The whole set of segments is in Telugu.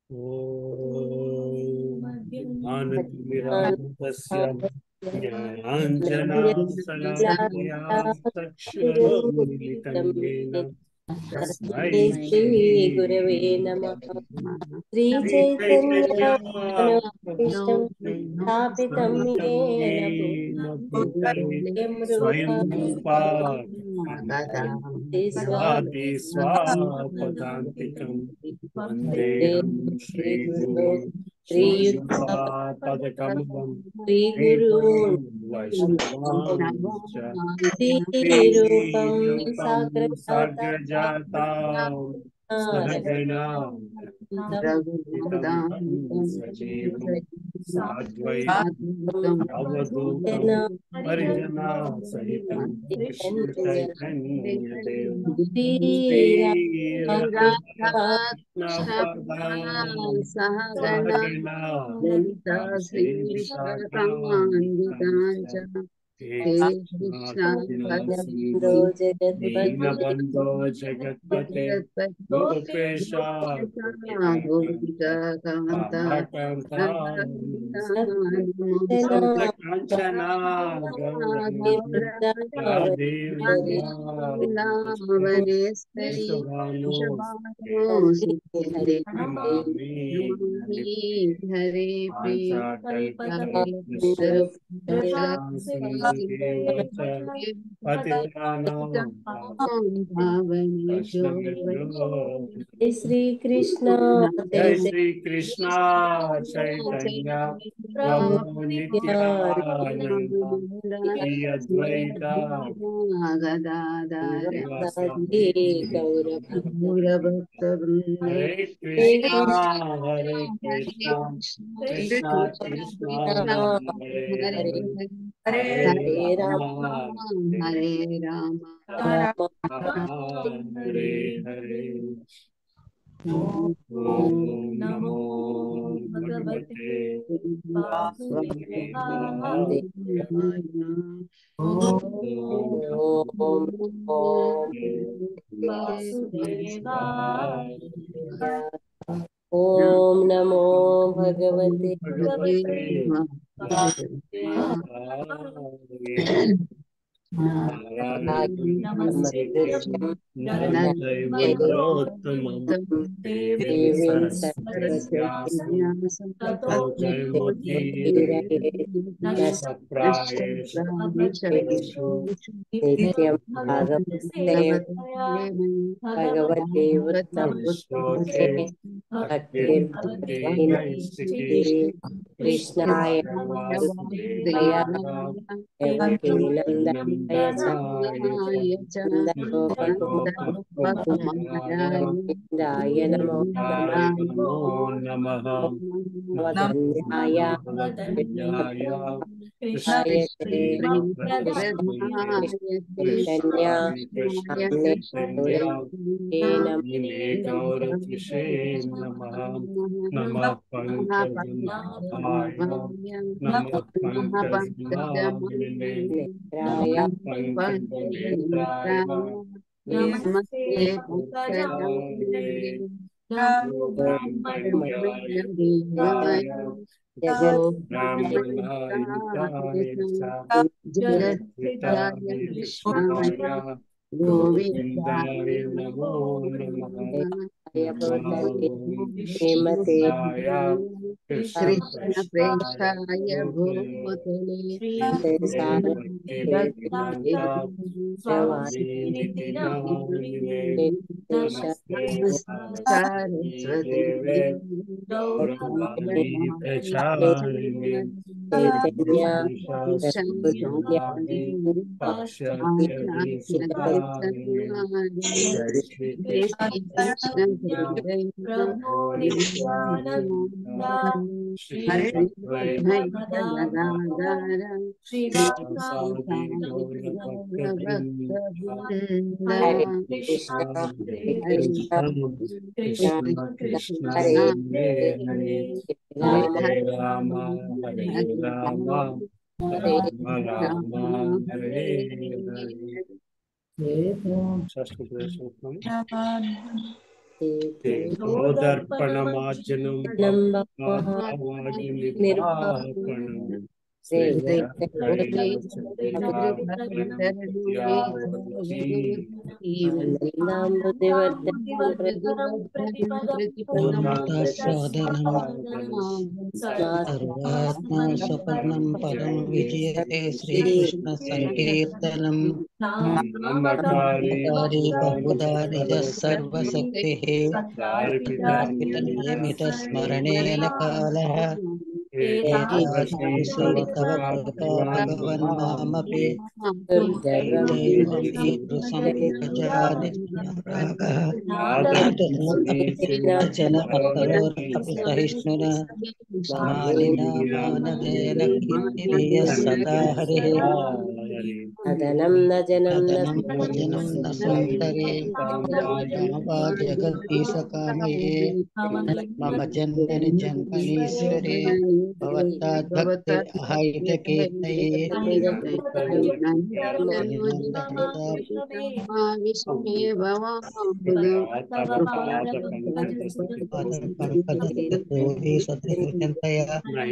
ज्ञानतिमिरान्तस्य ज्ञानाञ्जनाशलाकया चक्षुरुन्मिलितं येन तस्मै श्रीगुरवे नमः श्रीचैतन्यमनोभीष्टं स्थापितं येन स्वयं रूपा भूते ददाति स्वापदान्तिकं वन्देऽहं श्रीगुरो श्रीयुक्तापदकमलं श्रीगुरून् वैष्णवांश्च श्रीरूपं साग्रजाता साग्रजाता सहगणा सजीवं साद्वैतं अवधूतं परिजना सहितं कृष्णचैतन्यदेव सहगणा లలితా శ్రీవిశాఖాన్వితాంచ బంధో జగత్పతి దీనబంధో జగత్పతే గోపేశ గోపికాంత కాంచనా హరే జై శ్రీకృష్ణ జై శ్రీ కృష్ణ చైతన్య ప్రభు నిత్యానంద శ్రీ అద్వైత గౌరభక్త హరే కృష్ణ హరే కృష్ణ కృష్ణ కృష్ణ హరే హరే హరే రామ హరే రామ హరే హరే ఓం నమో భగవతే ఓం ఓం ఓం నమో భగవతే నిత్యం భాగవతే భగవతే ఉత్తమ కృష్ణాయ నందాయ నమో నమః నమోదన్యాయ గౌరవృషే నమ నమ పంకజనాభాయ నమ పంకజనాభినే నిద్రాయ పంకజనేత్రాయ నమస్తే జగత్ బ్రాహ్మణాయ జగత్పితాయ విష్ణాయ గోవిందాయ నమో నమః శ్రీమతే కృష్ణ ప్రేక్షాయ భూతలే సరస్వతి హరే కృష్ణ హరే కృష్ణ కృష్ణ కృష్ణ హరే హరే హరే రామ హరే రామ రామ రామ హరే హరే షష్ఠ సూత్రం గోదర్పణమార్జనం నిర్వాపణం సర్వాత్మా స్వపర్ణం పదం విజయతే శ్రీకృష్ణ సంకీర్తనం కారి బహుదా నిజ సర్వశక్తి నియమిత స్మరణేన కాల తవ కృపా భగవన్మామపి జన అపరోరపి సహిష్ణున సమానినా మానదేన కీర్తిరియ సదా హరి అదనం న జనం న తదనం భజనం న సుందరే రామవా జగద్దీశ కామయే మమ జన్మని జన్మనీశ్వరే భవత్తాద్భక్తి అహైత కీర్తయే సత్యయ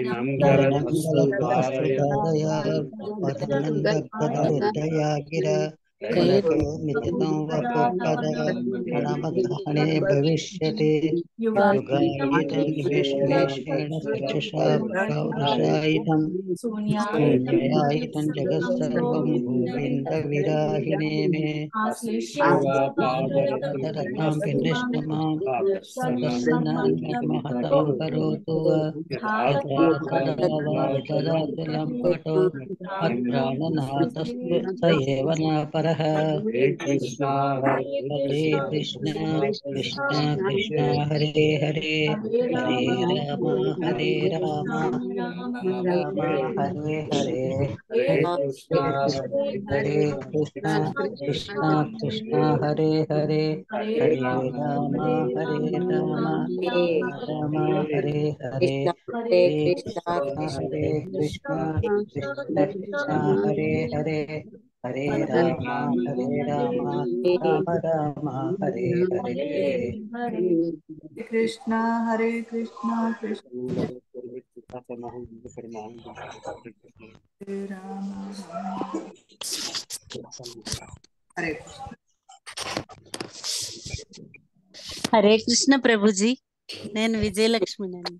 పదనందయ గిర నిత్యం వపుపద ప్రణమగ్రహణే భవిష్యతి యుగాయుధం విశ్లేషేణ చక్షుషా పౌరుషాయుధం శూన్యాయుధం జగత్సర్వం గోవింద విరాహిణే మే రత్నం పినిష్టమాం సదస్సనాన్యమహతం కరోతు తదాతులం పటో అత్రాణనాథస్తు స ఏవ నా పరః హరే కృష్ణ హరే కృష్ణ కృష్ణ కృష్ణ హరే హరే హరే రామ హరే రామ రామ హరే హరే హరే కృష్ణ హరే కృష్ణ కృష్ణ కృష్ణ హరే హరే హరే రామ హరే రామ రామ హరే హరే హరే కృష్ణ హరే కృష్ణ కృష్ణ కృష్ణ హరే హరే హరే రామ హరే రామ రామ రామ హరే హరే కృష్ణ హరే కృష్ణ కృష్ణ హరే రామ హరే కృష్ణ హరే కృష్ణ ప్రభుజీ నేను విజయలక్ష్మినండి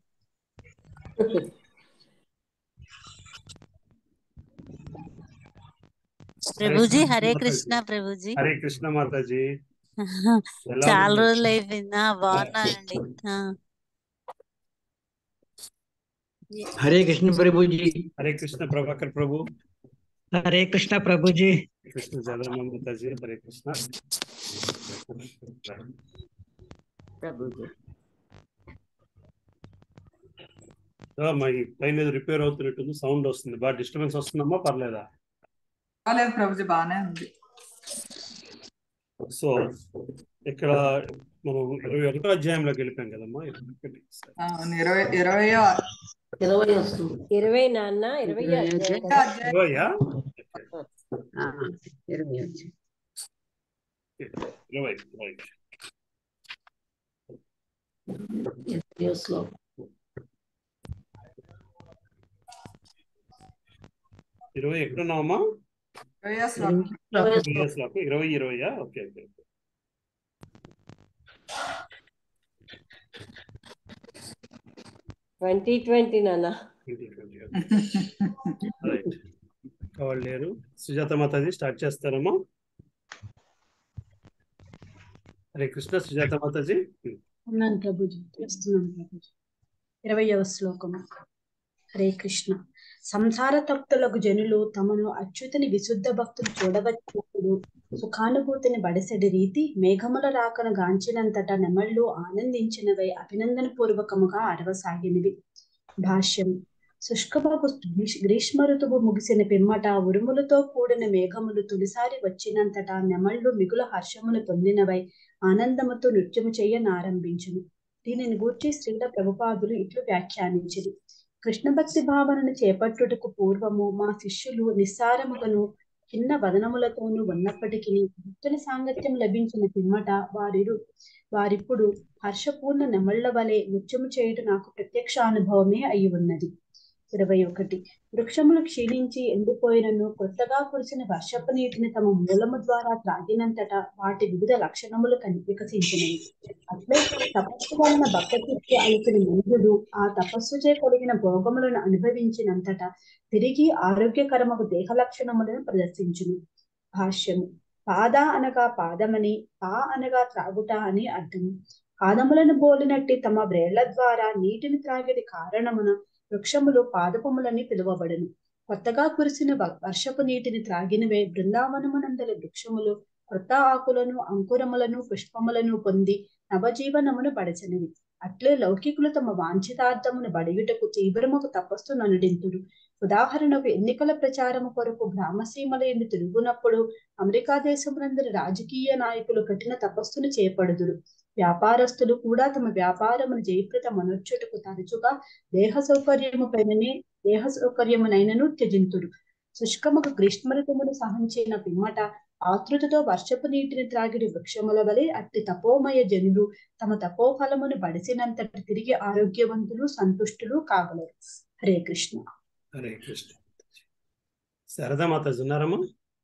ప్రభుజీ హరే కృష్ణ ప్రభుజీ హరే కృష్ణ మాతాజీ ఎలా చాలా ఉన్నారు? రోజులు అయిపోయింది ఆ, బాగున్నానండి ఆ. హరే కృష్ణ ప్రభుజీ హరే కృష్ణ ప్రభాకర్ ప్రభు హరే కృష్ణ ప్రభుజీ కృష్ణ జలమ మాతాజీ హరే కృష్ణ ఆ, మా ఈ పైన ఏదో రిపేర్ అవుతున్నట్టుంది సౌండ్ వస్తుంది బాగా డిస్టర్బెన్స్ వస్తుందమ్మా పర్లేదా బాగాలేదు ప్రభుజీ బాగానే ఉంది సో ఇక్కడ మనం ఇరవై ఒకటో అధ్యాయంలోకి వెళ్ళిపోయాం కదమ్మా అవును ఇరవై ఇరవయో ఇరవై నాన్న ఇరవై అధ్యాయం. అధ్యాయం ఇరవయా ఇరవై వచ్చి ఇరవై ఇరవై ఇరవై ఎక్కడున్నావమ్మా ఇరవయో శ్లోకం ఇరవై శ్లోకం ఇరవై ఇరవయా ఓకే ఓకే ట్వంటీ ట్వంటీ నాన్న ట్వంటీ ట్వంటీ రైట్ వాళ్ళు లేరు సుజాత మాతాజీ స్టార్ట్ చేస్తారమ్మా హరే కృష్ణ సుజాత మాతాజీ ఉన్నాను ప్రభుజీ చేస్తున్నాను ప్రభుజీ ఇరవయవ శ్లోకము హరే కృష్ణ సంసార తప్తులకు జనులు తమను అచ్యుతని విశుద్ధ భక్తులు చూడవచ్చినప్పుడు సుఖానుభూతిని బడసెడి రీతి మేఘముల రాకను గాంచినంతట నెమళ్ళు ఆనందించినవై అభినందన పూర్వకముగా అరవసాగినవి భాష్యం శుష్కమగు గ్రీష్మ ఋతువు ముగిసిన పిమ్మట ఉరుములతో కూడిన మేఘములు తొలిసారి వచ్చినంతట నెమళ్ళు మిగుల హర్షమును పొందినవై ఆనందముతో నృత్యము చేయనారంభించును దీనిని గూర్చి శ్రీల ప్రభుపాదులు ఇట్లు వ్యాఖ్యానించిరి కృష్ణ భక్తి భావనను చేపట్టుటకు పూర్వము మా శిష్యులు నిస్సారముగను చిన్న వదనములతోనూ ఉన్నప్పటికీ భక్తుల సాంగత్యం లభించిన పిమ్మట వారిరు వారిప్పుడు హర్షపూర్ణ నెమళ్ల వలె నృత్యము చేయుట నాకు ప్రత్యక్ష అనుభవమే అయి ఉన్నది ఇరవై ఒకటి వృక్షములు క్షీణించి ఎండిపోయినను కొత్తగా కురిసిన వర్షపు నీటిని తమ మూలము ద్వారా త్రాగినంతట వాటి వివిధ లక్షణములు కని వికసించినవి అట్లే తపస్సు వలన భక్తచిత్తి అలిసిన మనుషుడు ఆ తపస్సుచే కలిగిన భోగములను అనుభవించినంతట తిరిగి ఆరోగ్యకరమగు దేహ లక్షణములను ప్రదర్శించును భాష్యము పాద అనగా పాదమని పా అనగా త్రాగుట అని అర్థము పాదములను బోలినట్టి తమ వ్రేళ్ల ద్వారా నీటిని త్రాగేది కారణమున వృక్షములు పాదపములని పిలువబడును కొత్తగా కురిసిన వ- వర్షపు నీటిని త్రాగినవే బృందావనమునందల వృక్షములు కొత్త ఆకులను అంకురములను పుష్పములను పొంది నవజీవనమును పడచనివి అట్లే లౌకికులు తమ వాంఛితార్థమును బడియుటకు తీవ్రముకు తపస్సు ననుడింతుడు ఉదాహరణకు ఎన్నికల ప్రచారము కొరకు గ్రామసీమల ఎందు తిరుగునప్పుడు అమెరికా దేశమునందరి రాజకీయ నాయకులు కఠిన తపస్సును చేపడుదురు వ్యాపారస్తులు కూడా తమ వ్యాపారమును జయప్రద మనర్చుటకు తరచుగా దేహ సౌకర్యము పైననే దేహ సౌకర్యమునైనను త్యజింతురు శుష్కముకు గ్రీష్మ ఋతువును సహించిన పిమ్మట ఆతృతతో వర్షపు నీటిని త్రాగిడి వృక్షముల వలె అట్టి తపోమయ జనులు తమ తపోఫలమును బడిసినంతటి తిరిగి ఆరోగ్యవంతులు సంతుష్టులు కాగలరు హరే కృష్ణ హరే కృష్ణ శారదా మాతాజీ ఉన్నారమ్మా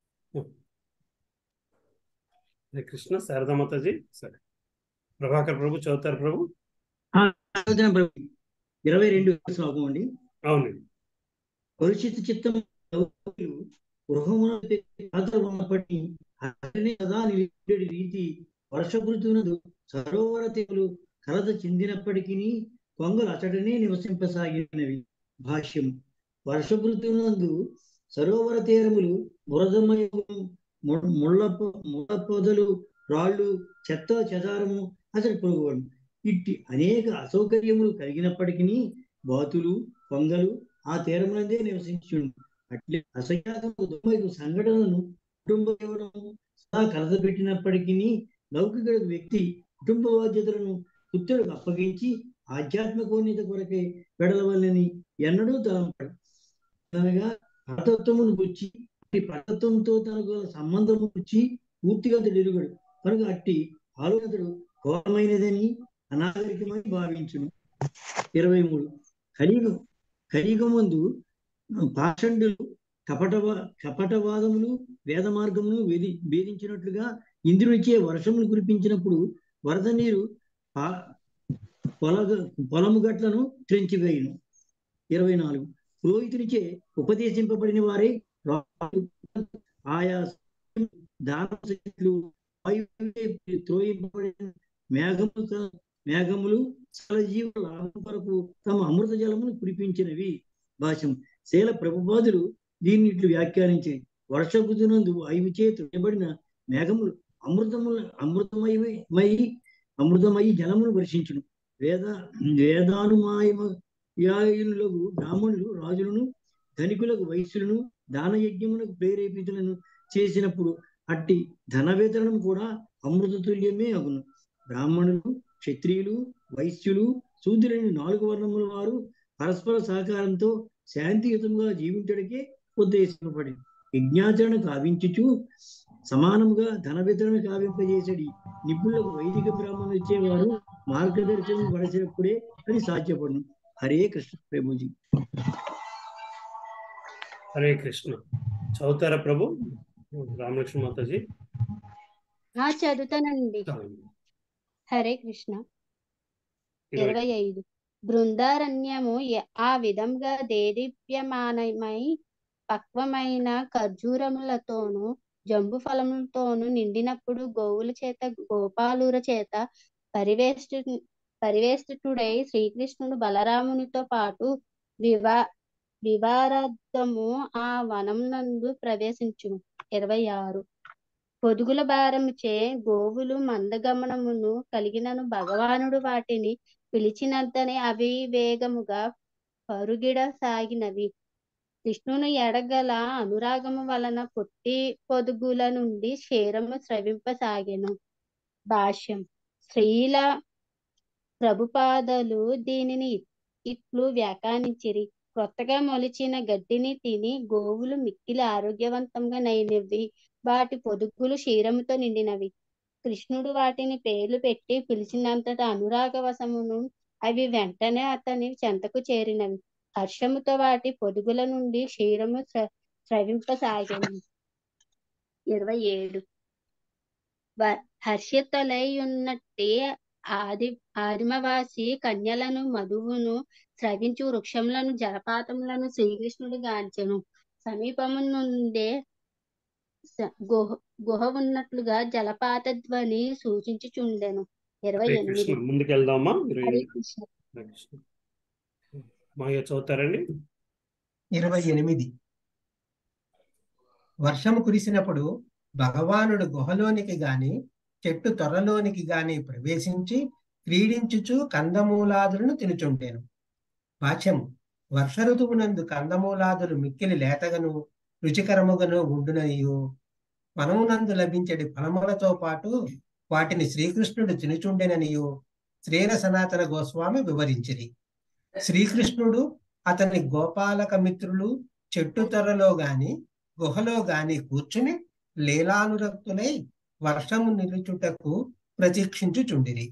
హరే కృష్ణ శారదా మాతాజీ సరే ప్రభాకర్ ప్రభు చదువుతారు ప్రభు ఆలోచన ప్రభు. ఇరవై రెండు శ్లోకం అండి అవునండి కలుషిత చిత్తం గృహమున పాత్రలు ఉన్నప్పటికీ అతని సదా నిలిపేటి రీతి వర్షపృతువునదు సరోవర తెగులు కలత చెందినప్పటికీ కొంగలు అతడనే నివసింపసాగినవి భాష్యం వర్షపృతువునందు సరోవర తీరములు బురదమయము ము- ముళ్ళ పొ- ముళ్ళ పొదలు రాళ్ళు చెత్త చెదారము అతడి పొరుగువాడు ఇట్టి అనేక అసౌకర్యములు కలిగినప్పటికీ బాతులు కొంగలు ఆ తీరమునందే నివసించును అట్లే అసహ్యాత్మక దుర్మైకు సంఘటనలను కుటుంబ జీవనము సదా కలతపెట్టినప్పటికీ లౌకిక వ్యక్తి కుటుంబ బాధ్యతలను పుత్రులకు అప్పగించి ఆధ్యాత్మికోన్నత కొరకే వెడలవల్లని ఎన్నడూ తలంపడు అనగా పరతత్వమును గుర్చి అట్టి పరతత్వంతో తనకు గల సంబంధము గుర్చి పూర్తిగా అతడు ఎరుగడు కనుక అట్టి ఆలోచనడు ఘోరమైనదని అనాగరికమని భావించును ఇరవై మూడు కలియుగం కలియుగమందు పాషండులు కపటవా కపటవాదములు వేద మార్గమును వేది భేదించినట్లుగా ఇంద్రునిచే వర్షములు కురిపించినప్పుడు వరద నీరు పా- పొలగ పొలము గట్లను త్రెంచివేయును ఇరవై నాలుగు పురోహితునిచే ఉపదేశింపబడిన వారే రాజు ఆయా దానశక్తులు వాయువులే త్రోయింపబడిన మేఘములు క- మేఘములు సకల జీవుల లాభం కొరకు తమ అమృత జలమును కురిపించినవి భాష్యం శీల ప్రభుపాదులు దీన్ని ఇట్లు వ్యాఖ్యానించి వర్షపుతునందు వాయువుచే త్రోయబడిన మేఘములు అమృతముల అమృతమయమై అమృతమయి జలమును వర్షించును వేద వేదానుమాయములకు బ్రాహ్మణులు రాజులను ధనికులకు వైశ్యులను దాన యజ్ఞములకు ప్రేరేపితులను చేసినప్పుడు అట్టి ధన వితరణం కూడా అమృత తుల్యమే అగును బ్రాహ్మణులు క్షత్రియులు వైశ్యులు శూద్రులని నాలుగు వర్ణముల వారు పరస్పర సహకారంతో శాంతియుతంగా జీవించడానికే ఉద్దేశింపబడింది యజ్ఞాచరణ కావించుచు సమానముగా ధన వితరణ కావింపజేసడి నిపుణులకు వైదిక బ్రాహ్మణులు ఇచ్చేవారు మార్గదర్శనం పడిచినప్పుడే అది సాధ్యపడును హరే కృష్ణ ప్రభుజీ హరే కృష్ణ చదువుతారా ప్రభు రామలక్ష్మి మాతాజీ ఆ చదువుతానండి హరే కృష్ణ ఇరవై ఇరవై ఐదు బృందారణ్యము ఎ- ఆ విధంగా దేదీప్యమానమై పక్వమైన ఖర్జూరములతోనూ జంబు ఫలములతోనూ నిండినప్పుడు గోవుల చేత గోపాలుర చేత పరివేష్టి పరివేష్టితుడై శ్రీకృష్ణుడు బలరామునితో పాటు వివా వివారార్థము ఆ వనమునందు ప్రవేశించును ఇరవై ఆరు పొదుగుల భారముచే గోవులు మందగమనమును కలిగినను భగవానుడు వాటిని పిలిచినంతనే అవి వేగముగా పరుగిడ సాగినవి కృష్ణుని ఎడగల అనురాగము వలన పొట్టి పొదుగుల నుండి క్షీరము స్రవింపసాగెను భాష్యం శ్రీల ప్రభుపాదలు దీనిని ఇట్లు వ్యాఖ్యానించిరి క్రొత్తగా మొలిచిన గడ్డిని తిని గోవులు మిక్కిలి ఆరోగ్యవంతంగా నైనవి వాటి పొదుగులు క్షీరముతో నిండినవి కృష్ణుడు వాటిని పేర్లు పెట్టి పిలిచినంతట అనురాగవశమును అవి వెంటనే అతని చెంతకు చేరినవి హర్షముతో వాటి పొదుగుల నుండి క్షీరము స్ర స్రవింపసాగింది ఇరవై ఏడు వ- హర్షితులై ఉన్నట్టే ఆది ఆదిమవాసి కన్యలను మధువును స్రవించు వృక్షములను జలపాతములను శ్రీకృష్ణుడు గాంచెను సమీపము నుండే స- గుహ గుహ ఉన్నట్లుగా జలపాత ధ్వని సూచించుచుండెను ఇరవై హరే ఎనిమిది కృష్ణ ముందుకు వెళ్దామా ఇరవై హరే ఎనిమిది కృష్ణ హరే కృష్ణ మాయ చదువుతారండి ఇరవై ఎనిమిది వర్షము కురిసినప్పుడు భగవానుడు గుహలోనికి గాని చెట్టు త్వరలోనికి గాని ప్రవేశించి క్రీడించుచు కందమూలాదులను తినుచుండెను వాచ్యము వర్ష ఋతువునందు కందమూలాదులు మిక్కిలి లేతగను రుచికరముగను ఉండుననియు వనమునందు లభించడి ఫలములతో పాటు వాటిని శ్రీకృష్ణుడు తినుచుండెననియు శ్రీర సనాతన గోస్వామి వివరించిరి శ్రీకృష్ణుడు అతని గోపాలక మిత్రులు చెట్టు త్వరలో గాని గుహలో గాని కూర్చుని లీలానురక్తులై వర్షము నిలుచుటకు ప్రతీక్షించుచుండిరి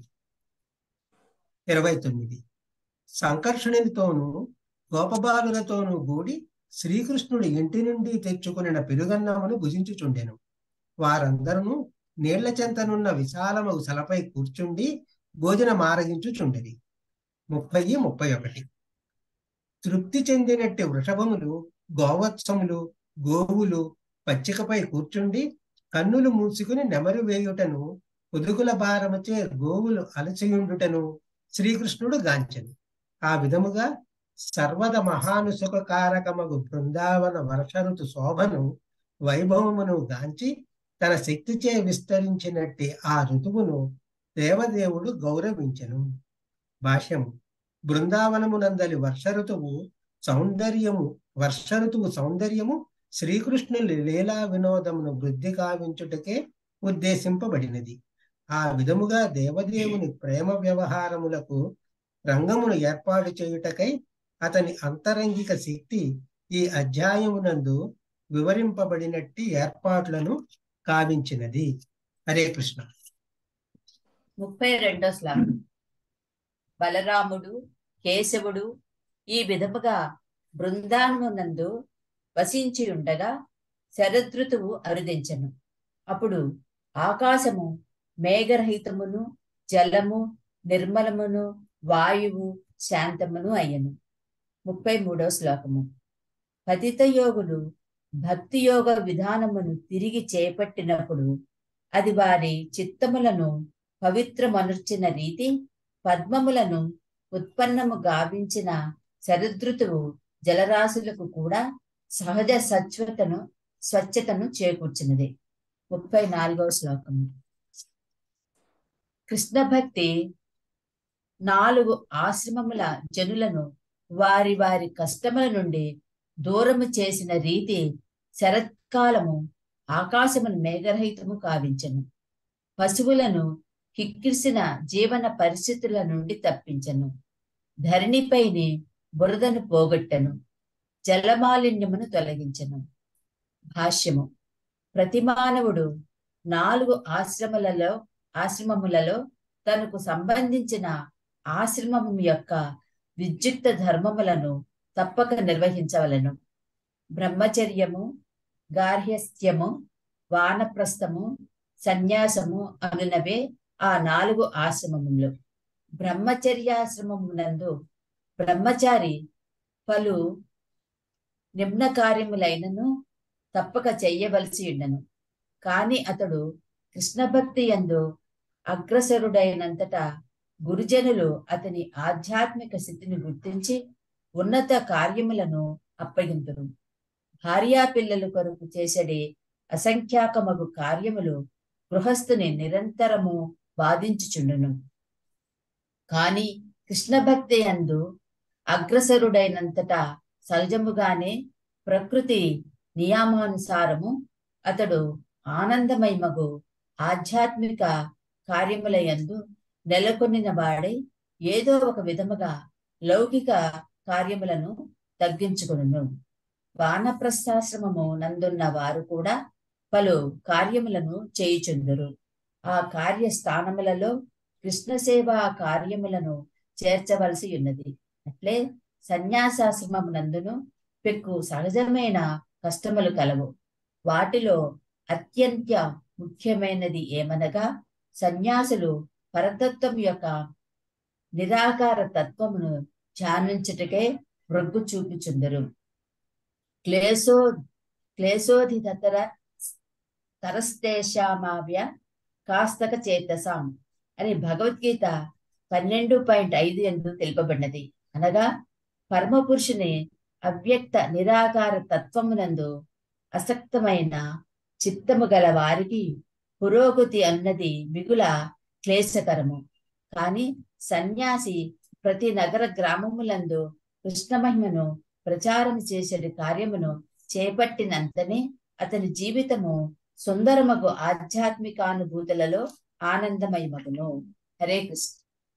ఇరవై తొమ్మిది సంకర్షణునితోనూ గోపబాలులతోనూ కూడి శ్రీకృష్ణుడు ఇంటి నుండి తెచ్చుకునిన పెరుగన్నమును భుజించుచుండెను వారందరూ నీళ్ల చెంతనున్న విశాలమగు సలపై కూర్చుండి భోజనం ఆరగించుచుండిరి ముప్పై ముప్పై ఒకటి తృప్తి చెందినట్టి వృషభములు గోవత్సములు గోవులు పచ్చికపై కూర్చుండి కన్నులు మూసుకుని నెమరు వేయుటను పొదుగుల భారముచే గోవులు అలసియుండుటను శ్రీకృష్ణుడు గాంచెను ఆ విధముగా సర్వద మహానుసుఖకారకమగు బృందావన వర్షరుతు శోభను వైభవమును గాంచి తన శక్తిచే విస్తరించినట్టి ఆ ఋతువును దేవదేవుడు గౌరవించెను భాష్యము బృందావనమునందలి వర్ష ఋతువు సౌందర్యము వర్ష ఋతువు సౌందర్యము శ్రీకృష్ణుని లీలా వినోదమును వృద్ధి కావించుటకే ఉద్దేశింపబడినది ఆ విధముగా దేవదేవుని ప్రేమ వ్యవహారములకు రంగమును ఏర్పాటు చేయుటకై అతని అంతరంగిక శక్తి ఈ అధ్యాయమునందు వివరింపబడినట్టి ఏర్పాట్లను కావించినది హరే కృష్ణ ముప్పై రెండో శ్లోకం బలరాముడు కేశవుడు ఈ విధముగా బృందావనమునందు వసించి ఉండగా శరదృతువు అరుదించెను అప్పుడు ఆకాశము మేఘరహితమును జలము నిర్మలమును వాయువు శాంతమును అయ్యను ముప్పై మూడో శ్లోకము పతిత యోగులు భక్తి యోగ విధానమును తిరిగి చేపట్టినప్పుడు అది వారి చిత్తములను పవిత్రమనుర్చిన రీతి పద్మములను ఉత్పన్నము గావించిన శరదృతువు జలరాశులకు కూడా సహజ సత్వతను స్వచ్ఛతను చేకూర్చినది ముప్పై నాలుగవ శ్లోకము కృష్ణ భక్తి నాలుగు ఆశ్రమముల జనులను వారి వారి కష్టముల నుండి దూరము చేసిన రీతి శరత్కాలము ఆకాశమును మేఘరహితము కావించను పశువులను కిక్కిరిసిన జీవన పరిస్థితుల నుండి తప్పించను ధరణిపైని బురదను పోగొట్టను జలమాలిన్యమును తొలగించను భాష్యము ప్రతి మానవుడు నాలుగు ఆశ్రమలలో ఆశ్రమములలో తనకు సంబంధించిన ఆశ్రమము యొక్క విద్యుక్త ధర్మములను తప్పక నిర్వహించవలను బ్రహ్మచర్యము గార్హస్థ్యము వానప్రస్థము సన్యాసము అనునవే ఆ నాలుగు ఆశ్రమములు బ్రహ్మచర్యాశ్రమమునందు బ్రహ్మచారి పలు నిమ్న కార్యములైనను తప్పక చెయ్యవలసి ఉండను కాని అతడు కృష్ణ భక్తి యందు అగ్రసరుడైనంతటా గురుజనులు అతని ఆధ్యాత్మిక స్థితిని గుర్తించి ఉన్నత కార్యములను అప్పగింతురు భార్యా పిల్లలు కొరకు చేసడి అసంఖ్యాకమగు కార్యములు గృహస్థుని నిరంతరము బాధించుచుండును కాని కృష్ణ భక్తి అందు అగ్రసరుడైనంతటా సహజముగానే ప్రకృతి నియమానుసారము అతడు ఆనందమయమగు ఆధ్యాత్మిక కార్యములయందు నెలకొనిన వాడై ఏదో ఒక విధముగా లౌకిక కార్యములను తగ్గించుకును వానప్రస్థాశ్రమము నందున్న వారు కూడా పలు కార్యములను చేయుచుందురు ఆ కార్య స్థానములలో కృష్ణ సేవా కార్యములను చేర్చవలసి ఉన్నది అట్లే సన్యాసాశ్రమం నందును పెక్కు సహజమైన కష్టములు కలవు వాటిలో అత్యంత ముఖ్యమైనది ఏమనగా సన్యాసులు పరతత్వం యొక్క నిరాకార తత్వమును ధ్యానించుటకే మొగ్గు చూపుచుందరు క్లేశో క్లేశోధితర తరస్తేషామావ్య కాస్తక చేతసాం అని భగవద్గీత పన్నెండు పాయింట్ ఐదు ఎందు తెలుపబడినది అనగా పరమపురుషుని అవ్యక్త నిరాకార తత్వమునందు అసక్తమైన చిత్తము గల వారికి పురోగతి అన్నది మిగుల క్లేశకరము కాని సన్యాసి ప్రతి నగర గ్రామములందు కృష్ణ మహిమను ప్రచారం చేసే కార్యమును చేపట్టినంతనే అతని జీవితము సుందరమగు ఆధ్యాత్మికానుభూతులలో ఆనందమయమగును హరే కృష్ణ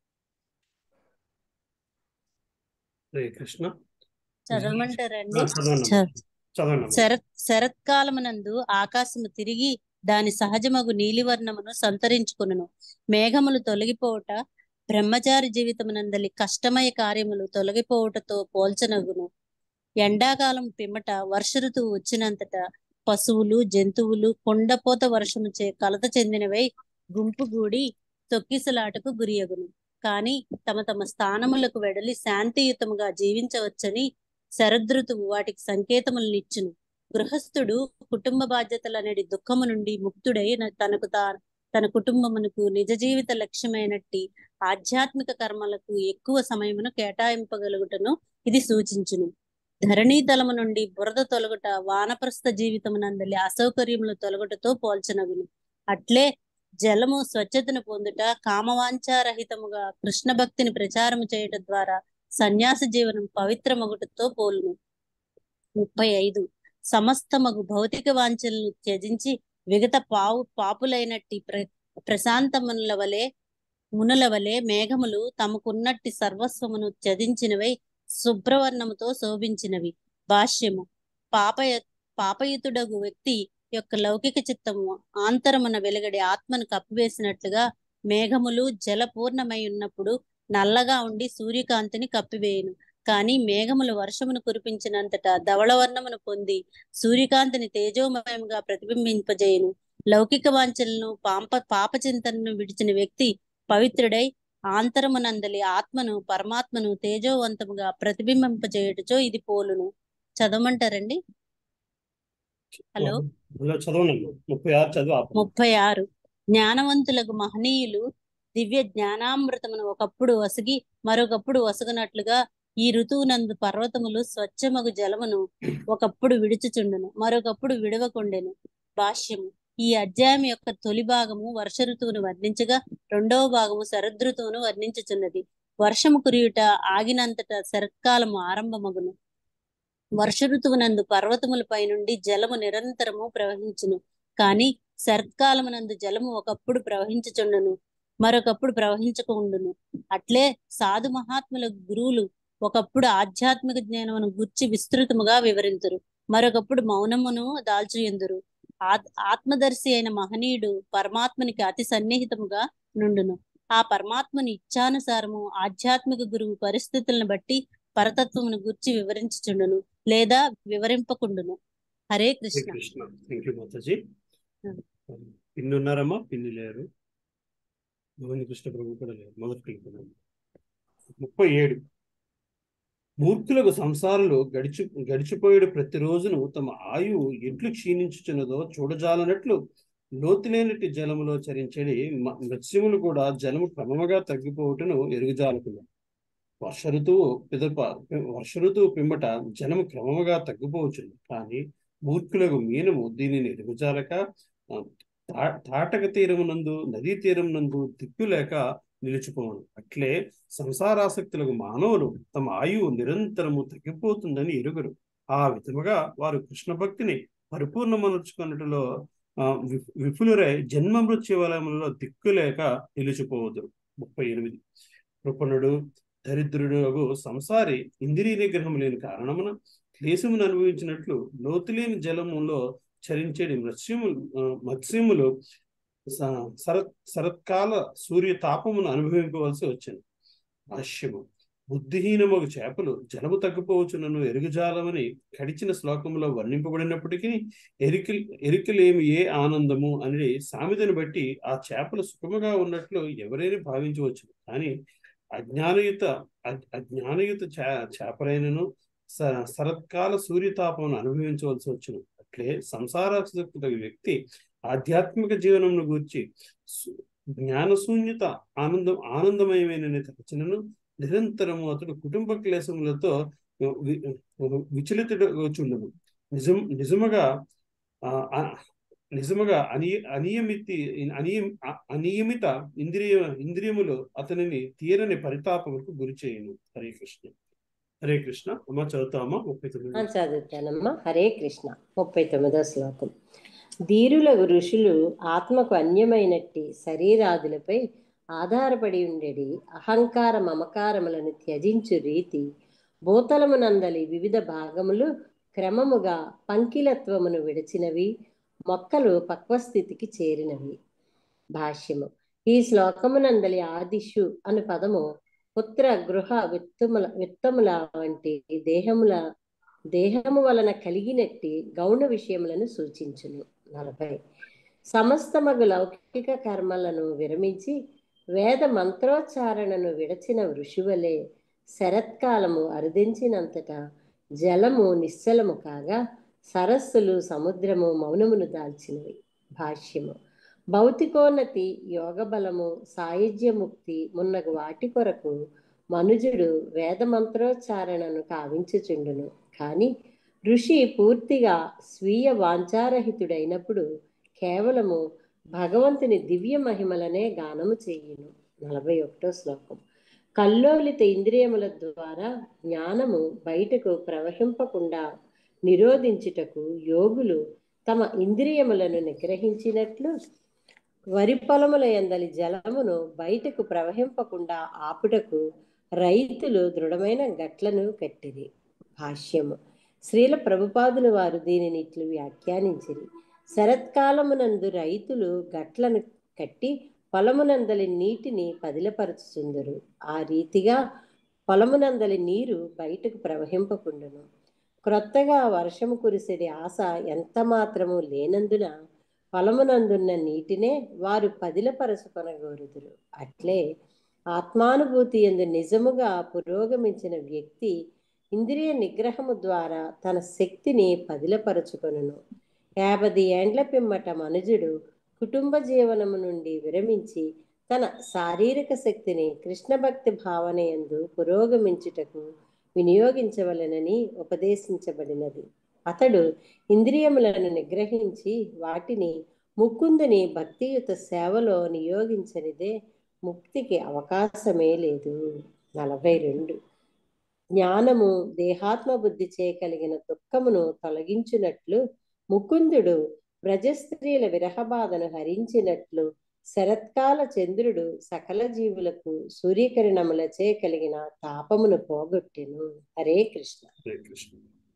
హరే కృష్ణ చదవమంటారండి ఆ, చదవండి. చ- చదవండి శరత్ శరత్కాలమునందు ఆకాశము తిరిగి దాని సహజమగు నీలివర్ణమును సంతరించుకును మేఘములు తొలగిపోవుట బ్రహ్మచారి జీవితమునందలి కష్టమయ కార్యములు తొలగిపోవుటతో పోల్చనగును ఎండాకాలం పిమ్మట వర్ష ఋతువు వచ్చినంతట పశువులు జంతువులు కొండపోత వర్షముచే కలత చెందినవై గుంపుగూడి తొక్కిసలాటకు గురియగును కాని తమ తమ స్థానములకు వెడలి శాంతియుతముగా జీవించవచ్చని శరదృతువు వాటికి సంకేతములనిచ్చును గృహస్థుడు కుటుంబ బాధ్యతలనేటి దుఃఖము నుండి ముక్తుడై న- తనకు తా తన కుటుంబమునకు నిజ జీవిత లక్ష్యమైనట్టి ఆధ్యాత్మిక కర్మలకు ఎక్కువ సమయమును కేటాయింపగలుగుటను ఇది సూచించును ధరణీ తలము నుండి బురద తొలగుట వానప్రస్థ జీవితమునందలి అసౌకర్యములు తొలగుటతో పోల్చనగును అట్లే జలము స్వచ్ఛతను పొందుట కామవాంఛారహితముగా కృష్ణ భక్తిని ప్రచారము చేయట ద్వారా సన్యాస జీవనం పవిత్రమగుటతో పోలును ముప్పై ఐదు సమస్తమగు భౌతిక వాంఛలను త్యజించి విగత పావు పాపులైనట్టి ప్ర ప్రశాంతముల వలె మునుల వలె మేఘములు తమకున్నట్టి సర్వస్వమును త్యజించినవై శుభ్రవర్ణముతో శోభించినవి భాష్యము పాపయ పాపయుతుడగు వ్యక్తి యొక్క లౌకిక చిత్తము ఆంతరమున వెలుగడి ఆత్మను కప్పివేసినట్లుగా మేఘములు జలపూర్ణమై ఉన్నప్పుడు నల్లగా ఉండి సూర్యకాంతిని కప్పివేయును కానీ మేఘములు వర్షమును కురిపించినంతట ధవళవర్ణమును పొంది సూర్యకాంతిని తేజోమయంగా ప్రతిబింబింపజేయును లౌకిక వాంఛలను పాంప పాప చింతనను విడిచిన వ్యక్తి పవిత్రుడై ఆంతరమునందలి ఆత్మను పరమాత్మను తేజోవంతముగా ప్రతిబింబింపజేయుటచో ఇది పోలును చదవమంటారండి హలో హలో చదవండి ముప్పై ఆరు చదువు ఆపు ముప్పై ఆరు జ్ఞానవంతులకు మహనీయులు దివ్య జ్ఞానామృతమును ఒకప్పుడు వసగి మరొకప్పుడు వసగనట్లుగా ఈ ఋతువునందు పర్వతములు స్వచ్ఛమగు జలమును ఒకప్పుడు విడుచుచుండును మరొకప్పుడు విడవకుండెను భాష్యము ఈ అధ్యాయం యొక్క తొలి భాగము వర్ష ఋతువును వర్ణించగా రెండవ భాగము శరదృతువును వర్ణించుచున్నది వర్షము కురియుట ఆగినంతట శరత్కాలము ఆరంభమగును వర్ష ఋతువునందు పర్వతములపై నుండి జలము నిరంతరము ప్రవహించును కాని శరత్కాలమునందు జలము ఒకప్పుడు ప్రవహించుచుండును మరొకప్పుడు ప్రవహించకుండును అట్లే సాధు మహాత్ముల గురువులు ఒకప్పుడు ఆధ్యాత్మిక జ్ఞానమును గుర్చి విస్తృతముగా వివరింతురు మరొకప్పుడు మౌనమును దాల్చుయందురు ఆత్- ఆత్మదర్శి అయిన మహనీయుడు పరమాత్మనికి అతి సన్నిహితముగా నుండును ఆ పరమాత్మని ఇచ్ఛానుసారము ఆధ్యాత్మిక గురువు పరిస్థితులను బట్టి పరతత్వమును గుర్చి వివరించుచుండును లేదా వివరింపకుండును Hare Hare Krishna Krishna thank you Mataji Hmm. పిన్ని ఉన్నారమ్మా పిన్ని లేరు గోవింద కృష్ణ ప్రభు కూడా లేరు మొదటికి వెళ్ళిపోయినాం ముప్పై ఏడు మూర్ఖులకు సంసారంలో గడిచి గడిచిపోయేడు ప్రతి రోజును తమ ఆయువు ఎట్లు క్షీణించుచున్నదో చూడజాలనట్లు లోతులేనటి జలములో చరించేది మ- మత్స్యములు కూడా జలము క్రమముగా తగ్గిపోవటను ఎరుగుజాలకున్నాయి వర్ష ఋతువు పిదప వర్ష ఋతువు పిమ్మట జలము క్రమముగా తగ్గిపోవచ్చును కానీ మూర్ఖులకు మీనము దీనిని ఎరుగుజాలక ఆ, తా- తాటక తీరమునందు నదీ తీరమునందు దిక్కులేక నిలిచిపోవను అట్లే సంసారాసక్తులకు మానవులు తమ ఆయువు నిరంతరము తగ్గిపోతుందని ఎరుగరు ఆ విధముగా వారు కృష్ణ భక్తిని పరిపూర్ణమనుచుకున్నట్టులో ఆ, వి- విపులురై జన్మ మృత్యు వలయములలో దిక్కులేక నిలిచిపోవదురు ముప్పై ఎనిమిది కృపణుడు దరిద్రుడు సంసారి ఇంద్రియ నిగ్రహం లేని కారణమున క్లేశమును అనుభవించినట్లు లోతులేని జలములో చరించేది మత్స్యములు ఆ, మత్స్యములు స- శరత్ శరత్కాల సూర్య తాపమును అనుభవింపవలసి వచ్చింది భాష్యము బుద్ధిహీనమగు చేపలు జలము తగ్గిపోవచ్చునను ఎరుగుజాలమని కడిచిన శ్లోకంలో వర్ణింపబడినప్పటికీ ఎరిక ఎరికలేమి ఏ ఆనందము అనేది సామెతను బట్టి ఆ చేపలు సుఖముగా ఉన్నట్లు ఎవరైనా భావించవచ్చు కానీ అజ్ఞానయుత అజ్- అజ్ఞానయుత చే చేపలైనను స- శరత్కాల సూర్యతాపమును అనుభవించవలసి వచ్చును అట్లే సంసారాసక్త వ్యక్తి ఆధ్యాత్మిక జీవనమును గూర్చి సు- జ్ఞానశూన్యత ఆనందం ఆనందమయమైన తలచినను నిరంతరము అతడు కుటుంబ క్లేశములతో వి- విచలితుడచుండును నిజం నిజముగా ఆ, ఆ, నిజముగా అనియ అనియమితి అనియం అ- అనియమిత ఇంద్రియ ఇంద్రియములు అతనిని తీరని పరితాపములకు గురి చేయును హరే కృష్ణ హరే కృష్ణ అమ్మ చదువుతామా ముప్పై ఆ, తొమ్మిది చదువుతానమ్మా హరే కృష్ణ ముప్పై తొమ్మిదో శ్లోకం ధీరుల ఋషులు ఆత్మకు అన్యమైనట్టి శరీరాదులపై ఆధారపడి ఉండేది అహంకార మమకారములను త్యజించు రీతి భూతలమునందలి వివిధ భాగములు క్రమముగా పంకిలత్వమును విడిచినవి మొక్కలు పక్వస్థితికి చేరినవి భాష్యము ఈ శ్లోకమునందలి ఆదిషు అను పదము పుత్ర గృహ విత్తముల విత్తముల వంటి దేహముల దేహము వలన కలిగినట్టి గౌణ విషయములను సూచించును నలభై సమస్తమగు లౌకిక కర్మలను విరమించి వేద మంత్రోచ్చారణను విడచిన ఋషివలే శరత్కాలము అరుదించినంతటా జలము నిశ్చలము కాగా సరస్సులు సముద్రము మౌనమును దాల్చినవి భాష్యము భౌతికోన్నతి యోగ బలము సాయుధ్యముక్తి మున్నగు వాటి కొరకు మనుజుడు వేద మంత్రోచ్చారణను కావించుచుండును కానీ ఋషి పూర్తిగా స్వీయ వాంఛారహితుడైనప్పుడు కేవలము భగవంతుని దివ్య మహిమలనే గానము చేయును నలభై ఒకటో శ్లోకం కల్లోలిత ఇంద్రియముల ద్వారా జ్ఞానము బయటకు ప్రవహింపకుండా నిరోధించుటకు యోగులు తమ ఇంద్రియములను నిగ్రహించినట్లు వరి పొలముల ఎందలి జలమును బయటకు ప్రవహింపకుండా ఆపుటకు రైతులు దృఢమైన గట్లను కట్టిరి భాష్యము శ్రీల ప్రభుపాదుల వారు దీనిని ఇట్లు వ్యాఖ్యానించిరి శరత్కాలమునందు రైతులు గట్లను కట్టి పొలమునందలి నీటిని పదిలపరచుచుందరు ఆ రీతిగా పొలమునందలి నీరు బయటకు ప్రవహింపకుండును క్రొత్తగా వర్షము కురిసేది ఆశ ఎంత మాత్రము లేనందున పొలమునందున్న నీటినే వారు పదిలపరచుకొనగోరుదురు అట్లే ఆత్మానుభూతి ఎందు నిజముగా పురోగమించిన వ్యక్తి ఇంద్రియ నిగ్రహము ద్వారా తన శక్తిని పదిలపరచుకొనును యాభై ఏండ్ల పిమ్మట మనుజుడు కుటుంబ జీవనము నుండి విరమించి తన శారీరక శక్తిని కృష్ణ భక్తి భావన యందు పురోగమించుటకు వినియోగించవలెనని ఉపదేశించబడినది అతడు ఇంద్రియములను నిగ్రహించి వాటిని ముకుందుని భక్తియుత సేవలో నియోగించనిదే ముక్తికి అవకాశమే లేదు నలభై రెండు జ్ఞానము దేహాత్మ బుద్ధి చేయగలిగిన దుఃఖమును తొలగించునట్లు ముకుందుడు బ్రజస్త్రీల విరహబాధను హరించినట్లు శరత్కాల చంద్రుడు సకల జీవులకు సూర్యకిరణములచే కలిగిన తాపమును పోగొట్టెను హరే కృష్ణ హరే కృష్ణ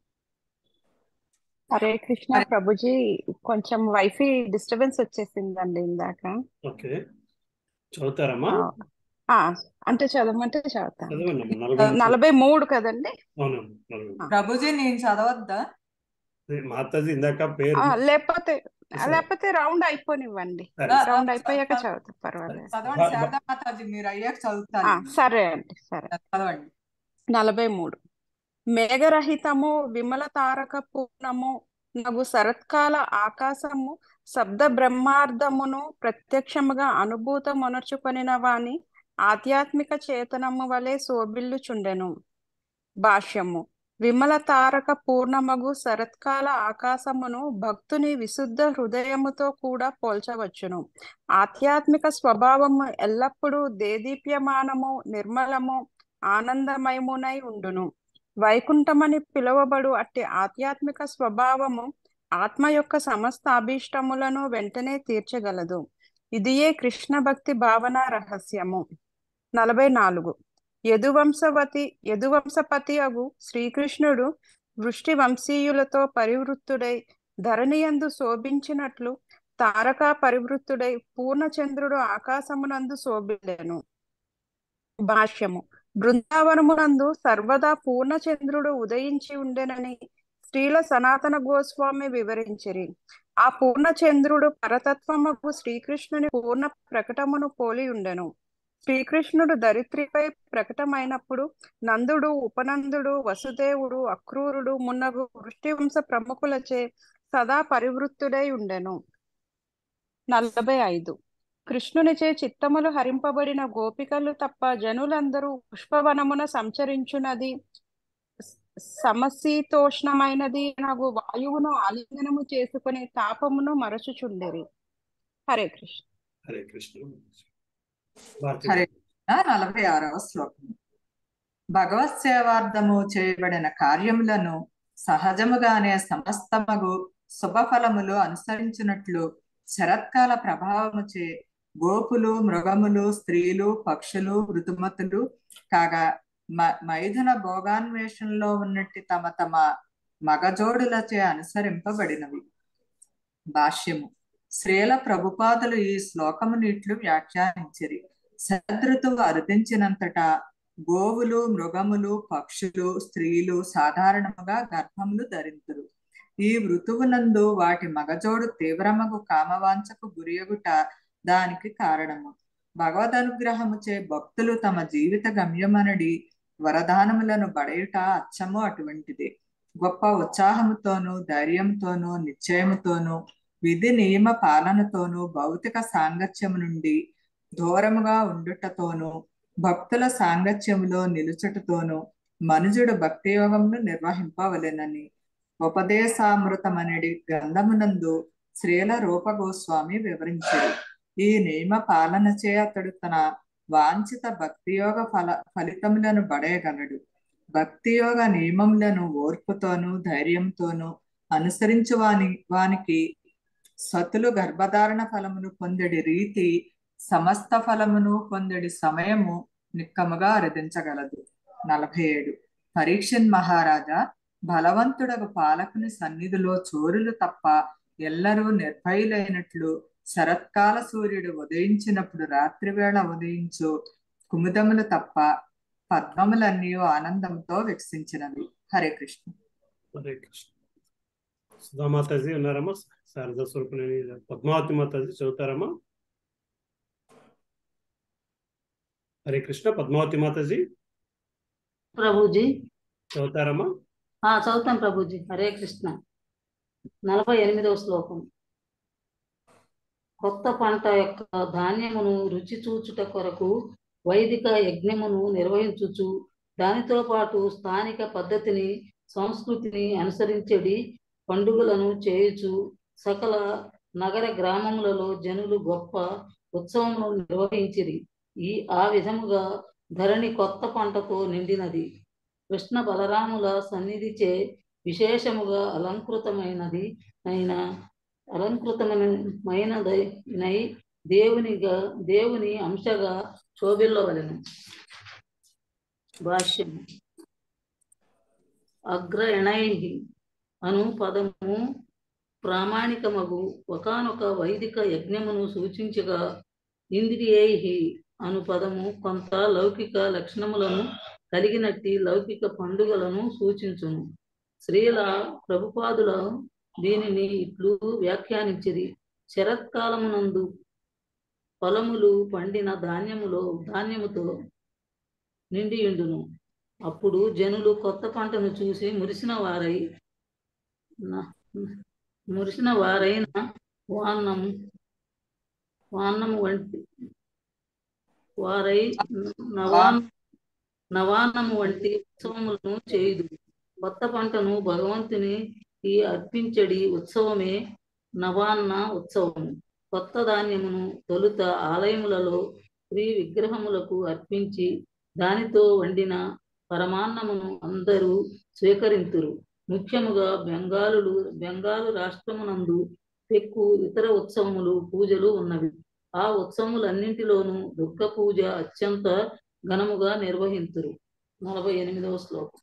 హరే కృష్ణ ప్రభుజీ కొంచెం వైఫై డిస్టర్బెన్స్ వచ్చేసిందండి ఇందాక ఓకే చదువుతారమ్మా ఆ, అంటే చదవమంటే చదువుతాను చదవండి అమ్మా నలభై మూడు. నలభై మూడు కదండి అవునమ్మా నలభై మూడు. ప్రభుజీ నేను చదవద్దా మాతాజీ ఇందాక పేరు ఆ, లేకపోతే లేకపోతే రౌండ్ అయిపోనివ్వండి సరే. రౌండ్ అయిపోయాక చదువుతా పర్వాలేదు చదవండి శారదా మాతాజీ మీరు అయ్యాక ఆ, చదువుతాను సరే అండి సరే చదవండి నలభై మూడు మేఘరహితము విమల తారక పూర్ణము నగు శరత్కాల ఆకాశము శబ్ద బ్రహ్మార్థమును ప్రత్యక్షముగా అనుభూతమునర్చుకొనిన వాని ఆధ్యాత్మిక చేతనము వలె శోభిల్లుచుండెను భాష్యము విమల తారక పూర్ణమగు శరత్కాల ఆకాశమును భక్తుని విశుద్ధ హృదయముతో కూడా పోల్చవచ్చును ఆధ్యాత్మిక స్వభావము ఎల్లప్పుడూ దేదీప్యమానము నిర్మలము ఆనందమయమునై ఉండును వైకుంఠమని పిలువబడు అట్టి ఆధ్యాత్మిక స్వభావము ఆత్మ యొక్క సమస్త అభీష్టములను వెంటనే తీర్చగలదు ఇదియే కృష్ణ భక్తి భావన రహస్యము నలభై నాలుగు యదువంశవతి యదువంశపతి అగు శ్రీకృష్ణుడు వృష్టి వంశీయులతో పరివృత్తుడై ధరణియందు శోభించినట్లు తారకా పరివృత్తుడై పూర్ణచంద్రుడు ఆకాశమునందు శోభిల్లెను భాష్యము బృందావనమునందు సర్వదా పూర్ణచంద్రుడు ఉదయించి ఉండెనని శ్రీల సనాతన గోస్వామి వివరించిరి ఆ పూర్ణచంద్రుడు పరతత్వముకు శ్రీకృష్ణుని పూర్ణ ప్రకటమును పోలి ఉండెను శ్రీకృష్ణుడు దరిత్రిపై ప్రకటమైనప్పుడు నందుడు ఉపనందుడు వసుదేవుడు అక్రూరుడు మున్నగు వృష్టివంశ ప్రముఖులచే సదా పరివృత్తుడై ఉండెను నలభై ఐదు కృష్ణునిచే చిత్తములు హరింపబడిన గోపికలు తప్ప జనులందరూ పుష్పవనమున సంచరించున్నది సమశీతోష్ణమైనది నగు వాయువును ఆలింగనము చేసుకుని తాపమును మరచుచుండెరి హరే కృష్ణ హరే కృష్ణ హరే కృష్ణ నలభై ఆరవ శ్లోకం భగవత్ సేవార్థము చేయబడిన కార్యములను సహజముగానే సమస్తమగు శుభఫలములు అనుసరించినట్లు శరత్కాల ప్రభావముచే గోపులు మృగములు స్త్రీలు పక్షులు ఋతుమతులు కాగా మైథున భోగాన్వేషణలో ఉన్నట్టు తమ తమ మగజోడులచే అనుసరింపబడినవి భాష్యము శ్రీల ప్రభుపాదులు ఈ శ్లోకమును ఇట్లు వ్యాఖ్యానించిరి శరదృతువు అరుదించినంతటా గోవులు మృగములు పక్షులు స్త్రీలు సాధారణముగా గర్భములు ధరింతురు ఈ ఋతువునందు వాటి మగజోడు తీవ్రమగు కామవాంఛకు గురియగుట దానికి కారణము భగవద్ అనుగ్రహముచే భక్తులు తమ జీవిత గమ్యమనడి వరదానములను బడయుట అచ్చము అటువంటిది గొప్ప ఉత్సాహముతోనూ ధైర్యంతోనూ నిశ్చయముతోనూ విధి నియమ పాలనతోనూ భౌతిక సాంగత్యము నుండి దూరముగా ఉండుటతోనూ భక్తుల సాంగత్యములో నిలుచుటతోనూ మనుజుడు భక్తి యోగమును నిర్వహింపవలెనని ఉపదేశామృతమనడి గ్రంథమునందు శ్రీల రూపగోస్వామి వివరించారు ఈ నియమ పాలనచే అతడు తన వాంఛిత భక్తియోగ ఫల ఫలితములను బడయగలడు భక్తియోగ నియమములను ఓర్పుతోనూ ధైర్యంతోనూ అనుసరించు వాని వానికి సతులు గర్భధారణ ఫలమును పొందడి రీతి సమస్త ఫలమును పొందడి సమయము నిక్కముగా అరదించగలదు నలభై ఏడు పరీక్షన్ మహారాజా బలవంతుడకు పాలకుని సన్నిధిలో చోరులు తప్ప ఎల్లరూ నిర్భయులైనట్లు శరత్కాల సూర్యుడు ఉదయించినప్పుడు రాత్రివేళ ఉదయించు కుముదములు తప్ప పద్మములన్నీ ఆనందంతో వికసించినవి హరే కృష్ణ హరే కృష్ణ సుధామాతాజీ ఉన్నారమ్మా శారదా స్వరూపిణి పద్మావతి మాతాజీ చదువుతారమ్మా హరే కృష్ణ పద్మావతి మాతాజీ ప్రభుజీ చదువుతారమ్మా ఆ చదువుతాం ప్రభుజీ హరే కృష్ణ నలభై ఎనిమిదవ శ్లోకం కొత్త పంట యొక్క ధాన్యమును రుచి చూచుట కొరకు వైదిక యజ్ఞమును నిర్వహించుచు దానితో పాటు స్థానిక పద్ధతిని సంస్కృతిని అనుసరించడి పండుగలను చేయుచు సకల నగర గ్రామములలో జనులు గొప్ప ఉత్సవమును నిర్వహించిరి ఈ ఆ విధముగా ధరణి కొత్త పంటతో నిండినది కృష్ణ బలరాముల సన్నిధిచే విశేషముగా అలంకృతమైనది అయిన అలంకృతమైనదై దేవునిగా దేవుని అంశగా శోభిల్లవలెను భాష్యం అగ్రయణై అను పదము ప్రామాణికమగు ఒకనొక వైదిక యజ్ఞమును సూచించగా ఇంద్రియై అను పదము కొంత లౌకిక లక్షణములను కలిగినట్టి లౌకిక పండుగలను సూచించును స్త్రీల ప్రభుపాదుల దీనిని ఇట్లు వ్యాఖ్యానించిరి శరత్కాలమునందు పొలములు పండిన ధాన్యములో ధాన్యముతో నిండియుండును అప్పుడు జనులు కొత్త పంటను చూసి మురిసిన వారై మురిసిన వారైన వాన్నం వాన్నము వంటి వారై నవాన్ నవాన్నము వంటి ఉత్సవములను చేయుదు కొత్త పంటను భగవంతుని అర్పించడి ఉత్సవమే నవాన్న ఉత్సవము కొత్త ధాన్యమును తొలుత ఆలయములలో స్త్రీ విగ్రహములకు అర్పించి దానితో వండిన పరమాన్నమును అందరూ స్వీకరింతురు ముఖ్యముగా బెంగాలులు బెంగాలు రాష్ట్రమునందు పెక్కు ఇతర ఉత్సవములు పూజలు ఉన్నవి ఆ ఉత్సవములన్నింటిలోనూ దుర్గ పూజ అత్యంత ఘనముగా నిర్వహింతురు నలభై ఎనిమిదవ శ్లోకం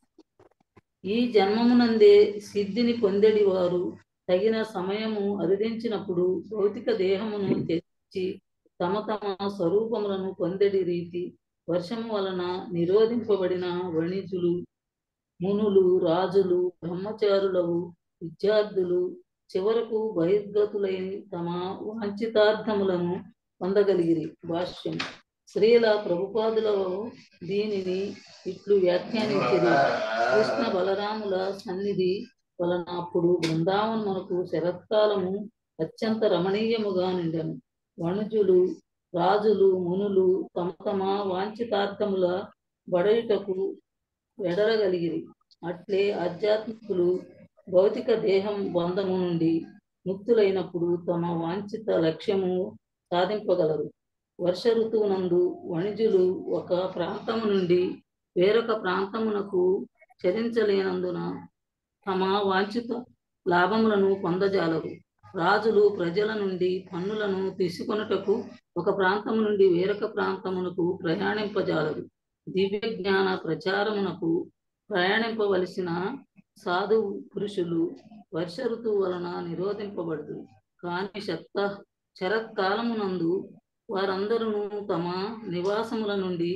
ఈ జన్మమునందే సిద్ధిని పొందెడి వారు తగిన సమయము అరుదించినప్పుడు భౌతిక దేహమును తెచ్చి తమ తమ స్వరూపములను పొందెడి రీతి వర్షము వలన నిరోధింపబడిన వణిజులు మునులు రాజులు బ్రహ్మచారులవు విద్యార్థులు చివరకు బహిర్గతులై తమ వాంఛితార్థములను పొందగలిగిరి భాష్యం స్త్రీల ప్రభుపాదుల దీనిని ఇట్లు వ్యాఖ్యానించింది కృష్ణ బలరాముల సన్నిధి వలన అప్పుడు బృందావనమునకు శరత్కాలము అత్యంత రమణీయముగా నిండెను వణుజులు రాజులు మునులు తమ తమ వాంఛితార్థముల బడయుటకు వెడలగలిగిరి అట్లే ఆధ్యాత్మికులు భౌతిక దేహం బంధము నుండి ముక్తులైనప్పుడు తమ వాంఛిత లక్ష్యము సాధింపగలరు వర్ష ఋతువునందు వణిజులు ఒక ప్రాంతము నుండి వేరొక ప్రాంతమునకు చరించలేనందున తమ వాంఛిత లాభములను పొందజాలరు రాజులు ప్రజల నుండి పన్నులను తీసుకొనుటకు ఒక ప్రాంతము నుండి వేరొక ప్రాంతమునకు ప్రయాణింపజాలరు దివ్య జ్ఞాన ప్రచారమునకు ప్రయాణింపవలసిన సాధు పురుషులు వర్ష ఋతువు వలన నిరోధింపబడదు కానీ శక్త శరత్కాలమునందు వారందరూ తమ నివాసముల నుండి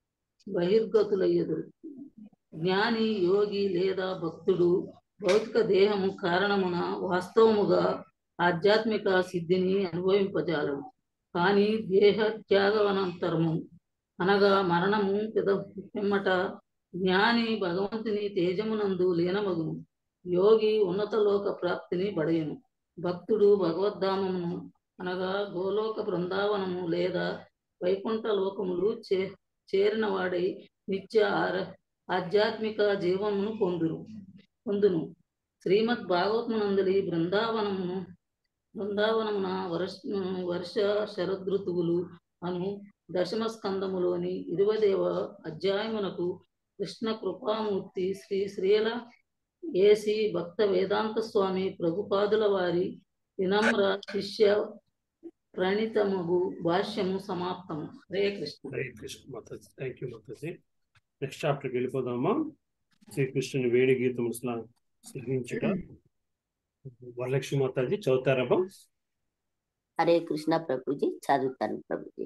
బహిర్గతులయ్యదురు జ్ఞాని యోగి లేదా భక్తుడు భౌతిక దేహము కారణమున వాస్తవముగా ఆధ్యాత్మిక సిద్ధిని అనుభవింపజాలడు కానీ దేహ త్యాగవనంతరము అనగా మరణము పిద పిమ్మట జ్ఞాని భగవంతుని తేజమునందు లీనమగును యోగి ఉన్నత లోక ప్రాప్తిని బడయును భక్తుడు భగవద్ధామమును అనగా గోలోక బృందావనము లేదా వైకుంఠ లోకములు చే చేరిన వాడై నిత్య ఆర- ఆధ్యాత్మిక జీవమును పొందును పొందును శ్రీమద్ భాగవతమునందలి బృందావనమును బృందావనమున వర్ష వర్ష శరదృతువులు అను దశమ స్కందములోని ఇరవదేవ అధ్యాయమునకు కృష్ణ కృపామూర్తి శ్రీ శ్రీల ఏసి భక్త వేదాంత స్వామి ప్రభుపాదుల వారి వినమ్ర శిష్య ప్రణితమగు భాష్యము సమాప్తము Hare Krishna Hare Krishna Mataji thank you Mataji next చాప్టర్కి వెళ్ళిపోదామా శ్రీకృష్ణుని వేడి గీతము శ్లాఘించుట వరలక్ష్మి మాతాజీ చదువుతారమ్మా హరే కృష్ణ ప్రభుజీ చదువుతాను ప్రభుజీ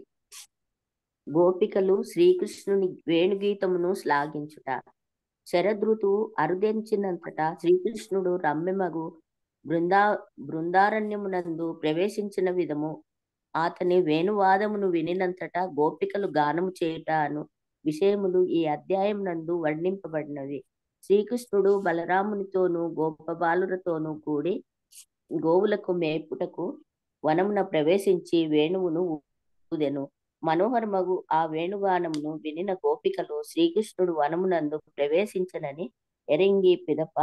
గోపికలు శ్రీకృష్ణుని వేణుగీతమును శ్లాఘించుట శరదృతువు అరుదెంచినంతటా శ్రీకృష్ణుడు రమ్యమగు బృందా బృందారణ్యమునందు ప్రవేశించిన విధము అతని వేణువాదమును వినినంతటా గోపికలు గానము చేయుట అను విషయములు ఈ అధ్యాయం నందు వర్ణింపబడినవి శ్రీకృష్ణుడు బలరామునితోనూ గోపబాలులతోనూ కూడి గోవులకు మేపుటకు వనమున ప్రవేశించి వేణువును ఊదెను మనోహరమగు ఆ వేణుగానమును వినిన గోపికలు శ్రీకృష్ణుడు వనమునందు ప్రవేశించనని ఎరింగి పిదప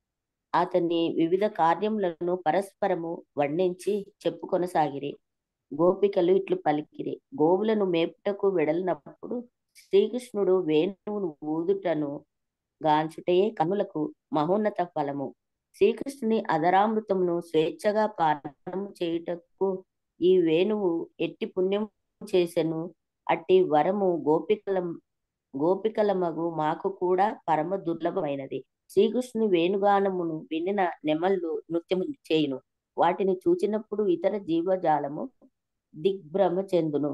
అతని వివిధ కార్యములను పరస్పరము వర్ణించి చెప్పుకొనసాగిరి గోపికలు ఇట్లు పలికిరి గోవులను మేపుటకు వెడలినప్పుడు శ్రీకృష్ణుడు వేణువును ఊదుటను గాంచుటయే కనులకు మహోన్నత ఫలము శ్రీకృష్ణుని అధరామృతమును స్వేచ్ఛగా పానము చేయుటకు ఈ వేణువు ఎట్టి పుణ్యం చేసెను అట్టి వరము గోపికల గోపికలమగు మాకు కూడా పరమ దుర్లభమైనది శ్రీకృష్ణుని వేణుగానమును వినిన నెమళ్ళు నృత్యము చేయును వాటిని చూచినప్పుడు ఇతర జీవజాలము దిగ్భ్రమ చెందును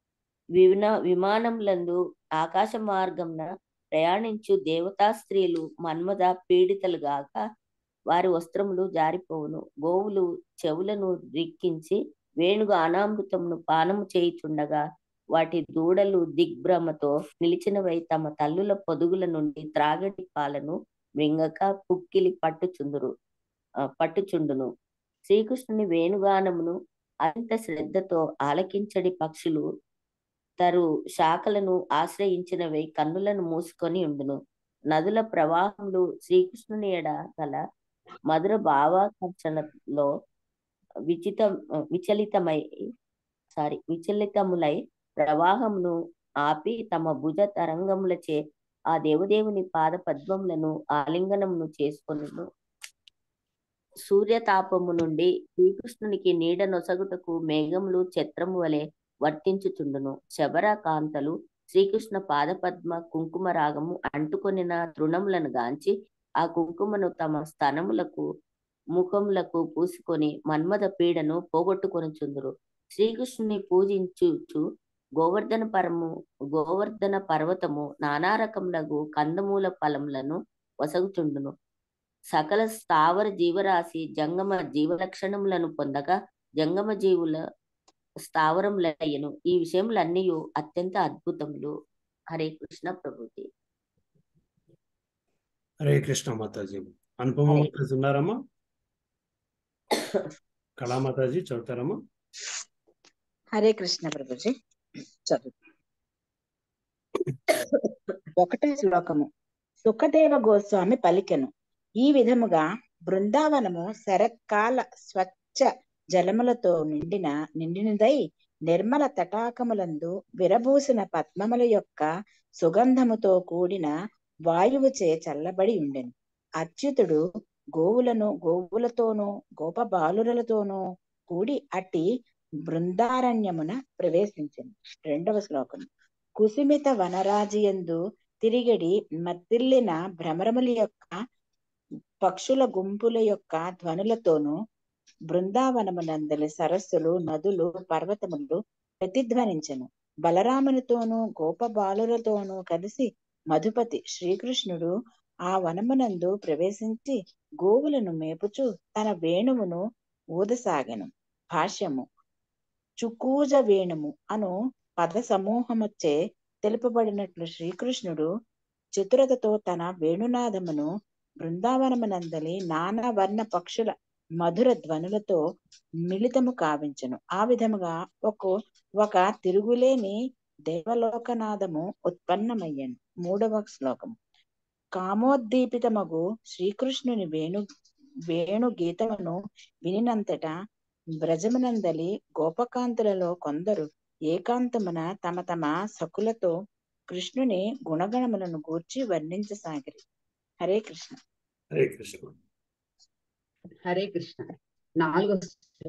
విన విమానములందు ఆకాశ మార్గంన ప్రయాణించు దేవతా స్త్రీలు మన్మద పీడితలుగాక వారి వస్త్రములు జారిపోవును గోవులు చెవులను రిక్కించి వేణుగు అనామృతమును పానము చేయుచుండగా వాటి దూడలు దిగ్భ్రమతో నిలిచినవై తమ తల్లుల పొదుగుల నుండి త్రాగటి పాలను మృంగక పుక్కిలి పట్టుచుందురు ఆ, పట్టుచుండును శ్రీకృష్ణుని వేణుగానమును అత్యంత శ్రద్ధతో ఆలకించడి పక్షులు తరు శాఖలను ఆశ్రయించినవై కన్నులను మూసుకొని ఉండును నదుల ప్రవాహములు శ్రీకృష్ణుని ఎడ గల మధుర భావాకర్షణలో విచిత విచలితమై సారీ విచలితములై ప్రవాహమును ఆపి తమ భుజ తరంగములచే ఆ దేవదేవుని పాద పద్మములను ఆలింగనమును చేసుకొనును సూర్యతాపము నుండి శ్రీకృష్ణునికి నీడ నొసగుటకు మేఘములు ఛత్రము వలె వర్తించుచుండును శబర కాంతలు శ్రీకృష్ణ పాదపద్మ కుంకుమ రాగము అంటుకొనిన తృణములను గాంచి ఆ కుంకుమను తమ స్తనములకు ముఖములకు పూసుకొని మన్మథ పీడను పోగొట్టుకొనుచుందురు శ్రీకృష్ణుని పూజించుచు గోవర్ధన పరము గోవర్ధన పర్వతము నానా రకములకు కందమూల ఫలములను వసగుచుండును సకల స్థావర జీవరాశి జంగమ జీవలక్షణములను పొందగా జంగమ జీవుల స్థావరములయ్యను ఈ విషయములన్నీ అత్యంత అద్భుతములు హరే కృష్ణ ప్రభుజీ హరే కృష్ణ మాతాజీ అనుపమ మాతాజీ ఉన్నారమ్మా కళా మాతాజీ చదువుతారమ్మా హరే కృష్ణ ప్రభుజీ చదువు ఒకటే శ్లోకము సుఖదేవ గోస్వామి పలికెను ఈ విధముగా బృందావనము శరత్కాల స్వచ్ఛ జలములతో నిండిన నిండినదై నిర్మల తటాకములందు విరబూసిన పద్మముల యొక్క సుగంధముతో కూడిన వాయువుచే చల్లబడి ఉండెను అచ్యుతుడు గోవులను గోవులతోనూ గోప బాలురలతోనూ కూడి అట్టి బృందారణ్యమున ప్రవేశించింది రెండవ శ్లోకం కుసుమిత వనరాజియందు తిరిగడి మత్తిల్లిన భ్రమరముల యొక్క పక్షుల గుంపుల యొక్క ధ్వనులతోనూ బృందావనమునందలి సరస్సులు నదులు పర్వతములు ప్రతిధ్వనించను బలరామునితోనూ గోప బాలులతోనూ కలిసి మధుపతి శ్రీకృష్ణుడు ఆ వనమునందు ప్రవేశించి గోవులను మేపుచు తన వేణువును ఊదసాగెను భాష్యము చుకూజ వేణుము అను పద సమూహముచ్చే తెలుపబడినట్లు శ్రీకృష్ణుడు చతురతతో తన వేణునాదమును బృందావనమునందలి నానా వర్ణ పక్షుల మధుర ధ్వనులతో మిళితము కావించను ఆ విధముగా ఒక ఒక తిరుగులేని దేవలోకనాదము ఉత్పన్నమయ్యను మూడవ శ్లోకం కామోద్దీపితమగు శ్రీకృష్ణుని వేణు వేణు గీతమును వినినంతటా బ్రజమునందలి గోపకాంతులలో కొందరు ఏకాంతమున తమ తమ సకులతో కృష్ణుని గుణగణములను గూర్చి వర్ణించసాగిరి హరే కృష్ణ హరే కృష్ణ హరే కృష్ణ నాలుగో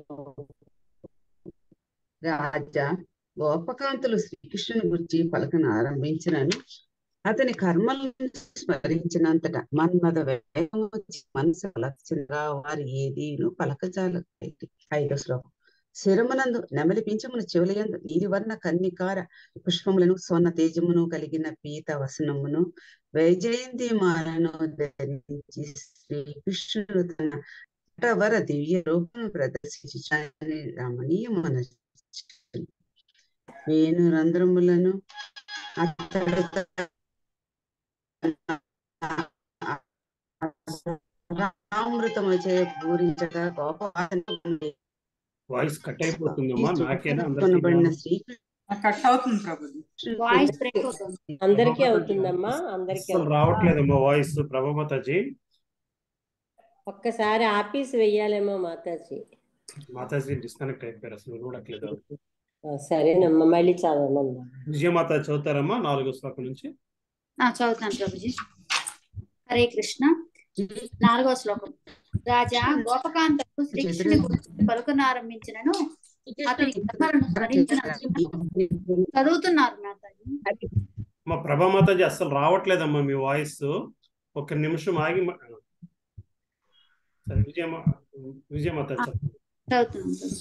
రాజా గోపకాంతులు శ్రీకృష్ణుని గురించి పలకన ఆరంభించినను అతని కర్మలను స్మరించినంతట మన్మద వేగం వచ్చి మనసు అలక్షణగా వారి ఏదీను పలకజాల ఐదో శ్లోకం శిరమునందు నెమలి పింఛమును చెవులయందు నీలివర్ణ కన్నికార పుష్పములను స్వర్ణ తేజమును కలిగిన పీత వసనమును వైజయంతి మాలను ధరించి శ్రీకృష్ణుడు తన నటవర దివ్య రూపం ప్రదర్శించి రమణీయమన వేణు రంధ్రములను అతడు రామృతము చే పూరించగా గోపవాసన వాయిస్ కట్ అయిపోతుందమ్మా నాకేనా కొనబడిన అందరికీ శ్రీ కట్ అవుతుంది ప్రభుజీ వాయిస్ బ్రేక్ అవుతుంది అందరికీ అవుతుందమ్మా అందరికీ అసలు రావట్లేదమ్మా వాయిస్ ప్రభామాతాజీ ఒక్కసారి ఆపీస్ వెయ్యాలేమో మాతాజీ మాతాజీ డిస్కనెక్ట్ అయిపోయారు అసలు చూడట్లేదు ఆ, సరేనమ్మా మళ్ళీ చదవనమ్మా విజయమాత చదువుతారమ్మా నాలుగో శ్లోకం నుంచి ఆ, చదువుతాను ప్రభుజీ హరే కృష్ణ నాలుగో శ్లోకం రాజా గోపకాంతకు శ్రీకృష్ణుని గురించి పలుకనారంభించినను అతని కర్మలను స్మరించిన చదువుతున్నారు మాతాజీ మా ప్రభామాతాజీ అసలు రావట్లేదమ్మా మీ వాయిస్ ఒక నిమిషం ఆగి మ- సరే విజయమా విజయమాత చెప్పండి చదువుతున్నాను ప్రభుజీ.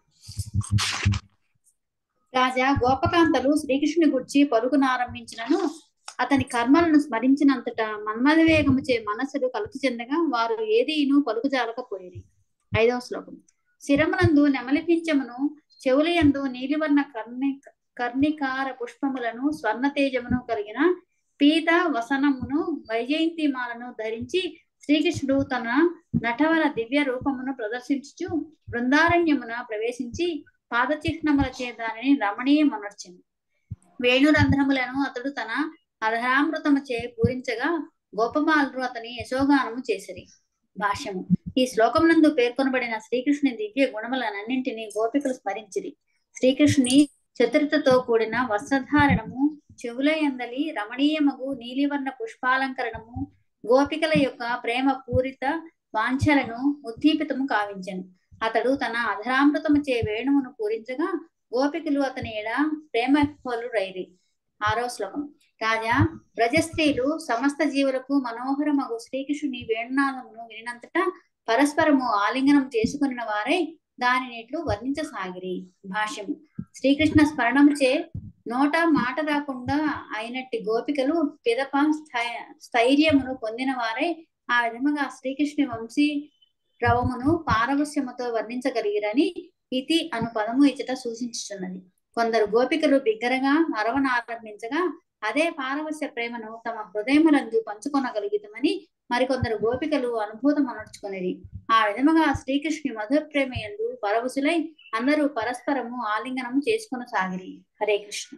రాజా గోపకాంతలు శ్రీకృష్ణుని గురించి పలుకునారంభించినను అతని కర్మలను స్మరించినంతట మన్మధవేగముచే మనస్సులు కలుపు చెందగా వారు ఏదీను పలుకుజాలకపోయేది ఐదవ శ్లోకం శిరమునందు నెమలిపించమును చెవులయందు నీలివర్ణ కర్ణి కర్ణికార పుష్పములను స్వర్ణ తేజమును కలిగిన పీత వసనమును వైజయంతిమాలను ధరించి శ్రీకృష్ణుడు తన నటవర దివ్య రూపమును ప్రదర్శించుచు బృందారణ్యమున ప్రవేశించి పాదచిహ్నముల చే దానిని రమణీయమనర్చెను వేణురంధ్రములను అతడు తన అధరామృతముచే పూరించగా గోపబాలురు అతని యశోగానము చేసిరి భాష్యము ఈ శ్లోకమునందు పేర్కొనబడిన శ్రీకృష్ణుని దివ్య గుణములనన్నింటినీ గోపికలు స్మరించిరి శ్రీకృష్ణుని చతుర్థతో కూడిన వస్త్రధారణము చెవుల ఎందలి రమణీయమగు నీలివర్ణ పుష్పాలంకరణము గోపికల యొక్క ప్రేమ పూరిత వాంఛలను ఉద్దీపితము కావించెను అతడు తన అధరామృతము చే వేణువును పూరించగా గోపికలు అతని ఎడ ప్రేమ రైరి ఆరో శ్లోకం రాజా బ్రజ స్త్రీలు సమస్త జీవులకు మనోహరమగు శ్రీకృష్ణుని వేణునాదమును వినినంతటా పరస్పరము ఆలింగనం చేసుకున్న వారై దానినిట్లు వర్ణించసాగిరి భాష్యము శ్రీకృష్ణ స్మరణముచే నోట మాట రాకుండా అయినట్టి గోపికలు పిదప స్థై- స్థైర్యమును పొందిన వారై ఆ విధముగా శ్రీకృష్ణుని వంశీ రవమును పారవస్యముతో వర్ణించగలిగిరని ఇతి అను పదము ఇచ్చట సూచించుచున్నది కొందరు గోపికలు బిగ్గరగా మరవనారంభించగా అదే పారవస్య ప్రేమను తమ హృదయములందు పంచుకొనగలిగితమని మరికొందరు గోపికలు అనుభూతం అనర్చుకొనిది ఆ విధముగా శ్రీకృష్ణుని మధుర ప్రేమ యందు పరవశులై అందరూ పరస్పరము ఆలింగనము చేసుకుని సాగిరి హరే కృష్ణ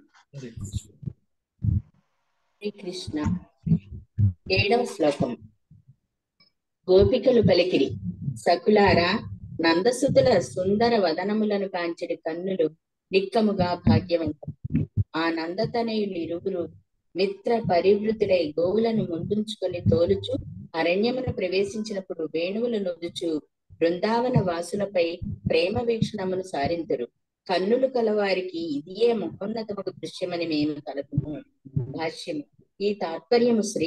శ్రీకృష్ణ ఏడవ శ్లోకం గోపికలు పలికిరి సకులారా నందసుతుల సుందర వదనములను కాంచెడి కన్నులు నిక్కముగా భాగ్యవంతం ఆ నందతనయులు ఇరువురు మిత్ర పరివృతులై గోవులను ముందుంచుకొని తోలుచు అరణ్యమును ప్రవేశించినప్పుడు వేణువులు నొదుచు బృందావన వాసులపై ప్రేమ వీక్షణమును సారింతురు కన్నులు కలవారికి ఇదియే మహోన్నతమకు దృశ్యమని మేము కలుగుము భాష్యము ఈ తాత్పర్యము శ్రీ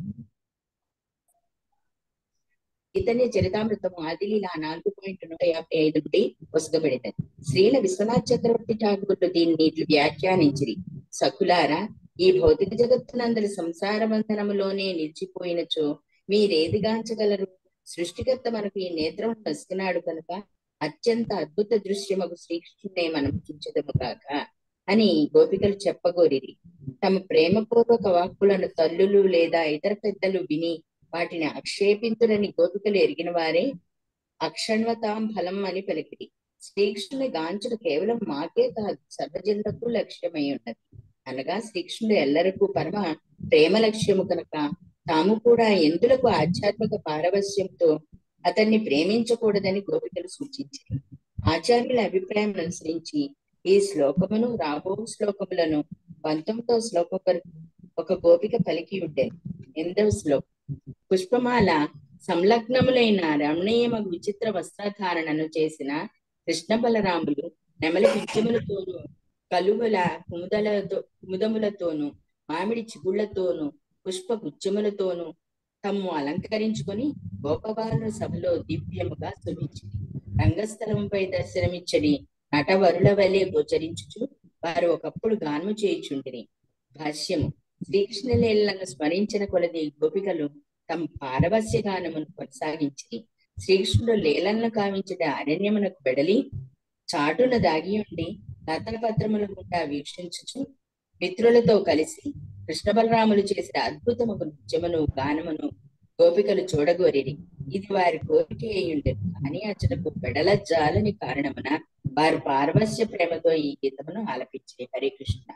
చైతన్య చరితామృతము ఆదిలీల నాలుగు పాయింట్ నూట యాభై ఐదు నుండి పొసగబడినది శ్రీల విశ్వనాథ్ చక్రవర్తి ఠాగూర్లు దీన్ని ఇట్లు వ్యాఖ్యానించిరి సకులారా ఈ భౌతిక జగత్తునందరి సంసార బంధనములోనే నిలిచిపోయినచో మీరేదిగాంచగలరు సృష్టికర్త మనకు ఈ నేత్రం పసికినాడు కనుక అత్యంత అద్భుత దృశ్యమగు శ్రీకృష్ణునే మనం చూచదము కాక అని గోపికలు చెప్పగోరిరి తమ ప్రేమపూర్వక వాక్కులను తల్లులు లేదా ఇతర పెద్దలు విని వాటిని ఆక్షేపింతులని గోపికలు ఎరిగిన వారే అక్షణ్వతాం ఫలం అని పలికిరి శ్రీకృష్ణుని గాంచుడు కేవలం మాకే కాదు సర్వజనులకు లక్ష్యమై ఉన్నది అనగా శ్రీకృష్ణుడు ఎల్లరకు పరమ ప్రేమ లక్ష్యము కనుక తాము కూడా ఎందులకు ఆధ్యాత్మిక పారవస్యంతో అతన్ని ప్రేమించకూడదని గోపికలు సూచించారు ఆచార్యుల అభిప్రాయం అనుసరించి ఈ శ్లోకమును రాబో శ్లోకములను పంతొమ్మిదవ శ్లోకం వరకు ఒక గోపిక పలికి ఉండేది ఎనిమిదవ శ్లోకం పుష్పమాల సంలగ్నములైన రమణీయమగు విచిత్ర వస్త్రధారణను చేసిన కృష్ణ బలరాములు నెమలి పింఛములతోనూ కలువల కుముదలతో కుముదములతోనూ మామిడి చిగుళ్లతోనూ పుష్ప గుచ్చములతోనూ తమ్ము అలంకరించుకొని గోపబాలుల సభలో దివ్యముగా శోభించింది రంగస్థలంపై దర్శనమిచ్చడి నటవరుల వలె గోచరించుచు వారు ఒకప్పుడు గానము చేయుచుండిరి భాష్యము శ్రీకృష్ణ లీలను స్మరించిన కొలది గోపికలు తమ పారవస్య గానమును కొనసాగించి శ్రీకృష్ణుడు లీలలను కావించట అరణ్యమునకు వెడలి చాటున దాగి ఉండి లతపత్రముల గుండా వీక్షించుచు మిత్రులతో కలిసి కృష్ణ బలరాములు చేసిన అద్భుతముకు నృత్యమును గానమును గోపికలు చూడగోరిరి ఇది వారి కోరిక అయ్యుండెను కానీ అతనుకు వెడల జాలని కారణమున వారు పారవస్య ప్రేమతో ఈ గీతమును ఆలపించే హరే కృష్ణ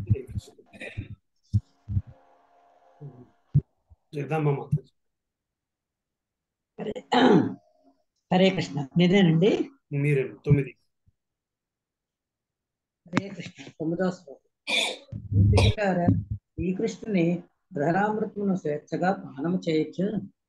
జగదాంబ మాత హరే హరే కృష్ణ మీరేనండి మీరే తొమ్మిది హరే కృష్ణ తొమ్మిదవ శ్లోకం గోపికలారా, శ్రీకృష్ణుని గ్రహామృతమును స్వేచ్ఛగా పానము చేయొచ్చు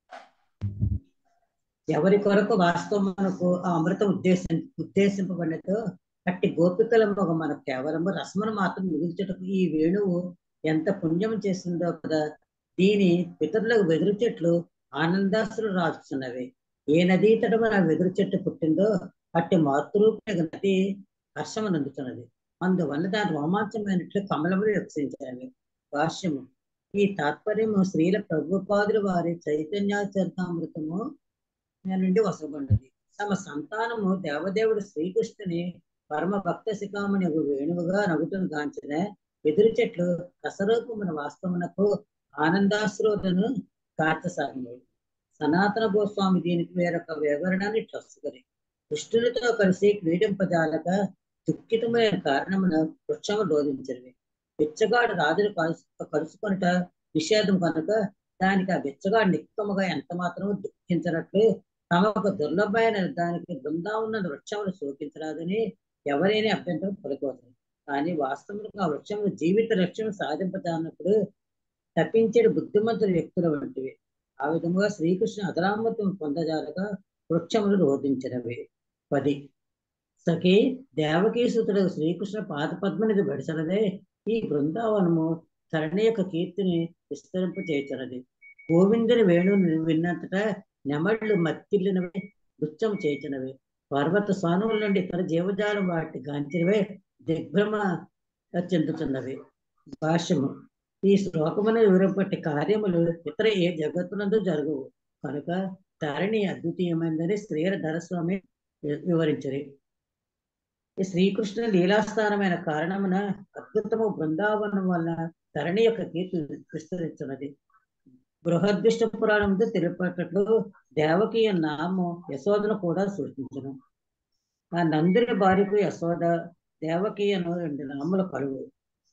ఎవరి కొరకు వాస్తవమునకు ఆ అమృతం ఉద్దేశం ఉద్దేశింపబడినదో అట్టి గోపికల మొగ మనకు కేవలము రసమును మాత్రం మిగుల్చుటకు ఈ వేణువు ఎంత పుణ్యం చేసిందో కదా దీని పితరులకు వెదురు చెట్లు ఆనందాస్తులు రాస్తున్నవి ఏ నదీ తటమున వెదురు చెట్టు పుట్టిందో అట్టి మాతృరూప నది హర్షమనందుతున్నది అందువల్ల దాని రోమాంచమైనట్లు కమలములు వికసించినవి భాష్యము ఈ తాత్పర్యము శ్రీల ప్రభుపాదుల వారి చైతన్యాచరితామృతము నుండి వసగొన్నది తమ సంతానము దేవదేవుడు శ్రీకృష్ణుని పరమ భక్త శిఖామణి వేణువుగా నగుటను గాంచిన ఎదురు చెట్లు రసరూపమున వాస్తవమునకు ఆనందాశ్రులను కార్చసాగినవి సనాతన గోస్వామి దీనికి వేరొక వివరణని ట్రస్సుగరి కృష్ణునితో కలిసి క్రీడింపజాలక దుఃఖితమైన కారణమున వృక్షము రోధించినవి బిచ్చగాడు రాజును కలుసు కలుసుకొనుట నిషేధం కనుక దానికి ఆ బిచ్చగాడు నిక్కముగా ఎంత మాత్రము దుఃఖించినట్లు తమకు దుర్లభమైన దానికి బృందావున్న వృక్షమును శోకించరాదని ఎవరైనా అభ్యంతరం పలుకోదు కానీ వాస్తవంలో ఆ వృక్షము జీవిత లక్ష్యం సాధింపజానప్పుడు తప్పించే బుద్ధిమంతుల వ్యక్తుల వంటివి ఆ విధముగా శ్రీకృష్ణ అధరామృతం పొందజాలగా వృక్షములు రోధించినవి పది సఖి దేవకీసుతుడు శ్రీకృష్ణ పాద పద్మనిది బడిసలదే ఈ బృందావనము తరణి యొక్క కీర్తిని విస్తరింప చేయుచున్నది గోవిందుని వేణువుని విన్నంతటా నెమళ్ళు మత్తిల్లినవే నృత్యం చేయుచున్నవి పర్వత సానువుల నుండి ఇతర జీవజాలం వాటి గాంచినవే దిగ్భ్రమ చెందుతున్నవి భాష్యము ఈ శ్లోకమున వివరింపటి కార్యములు ఇతర ఏ జగత్తునందు జరగవు కనుక ధరణి అద్వితీయమైనదని శ్రీర ధరస్వామి వివరించరు ఈ శ్రీకృష్ణ లీలాస్థానమైన కారణమున అద్భుతము బృందావనం వల్ల ధరణి యొక్క కీర్తి విస్తరించున్నది బృహద్విష్ణు పురాణంతో తెలుపట్లు దేవకీయ నామం యశోదను కూడా సూచించను ఆ నందుని భార్యకు యశోద దేవకీయను రెండు నామములు కలువు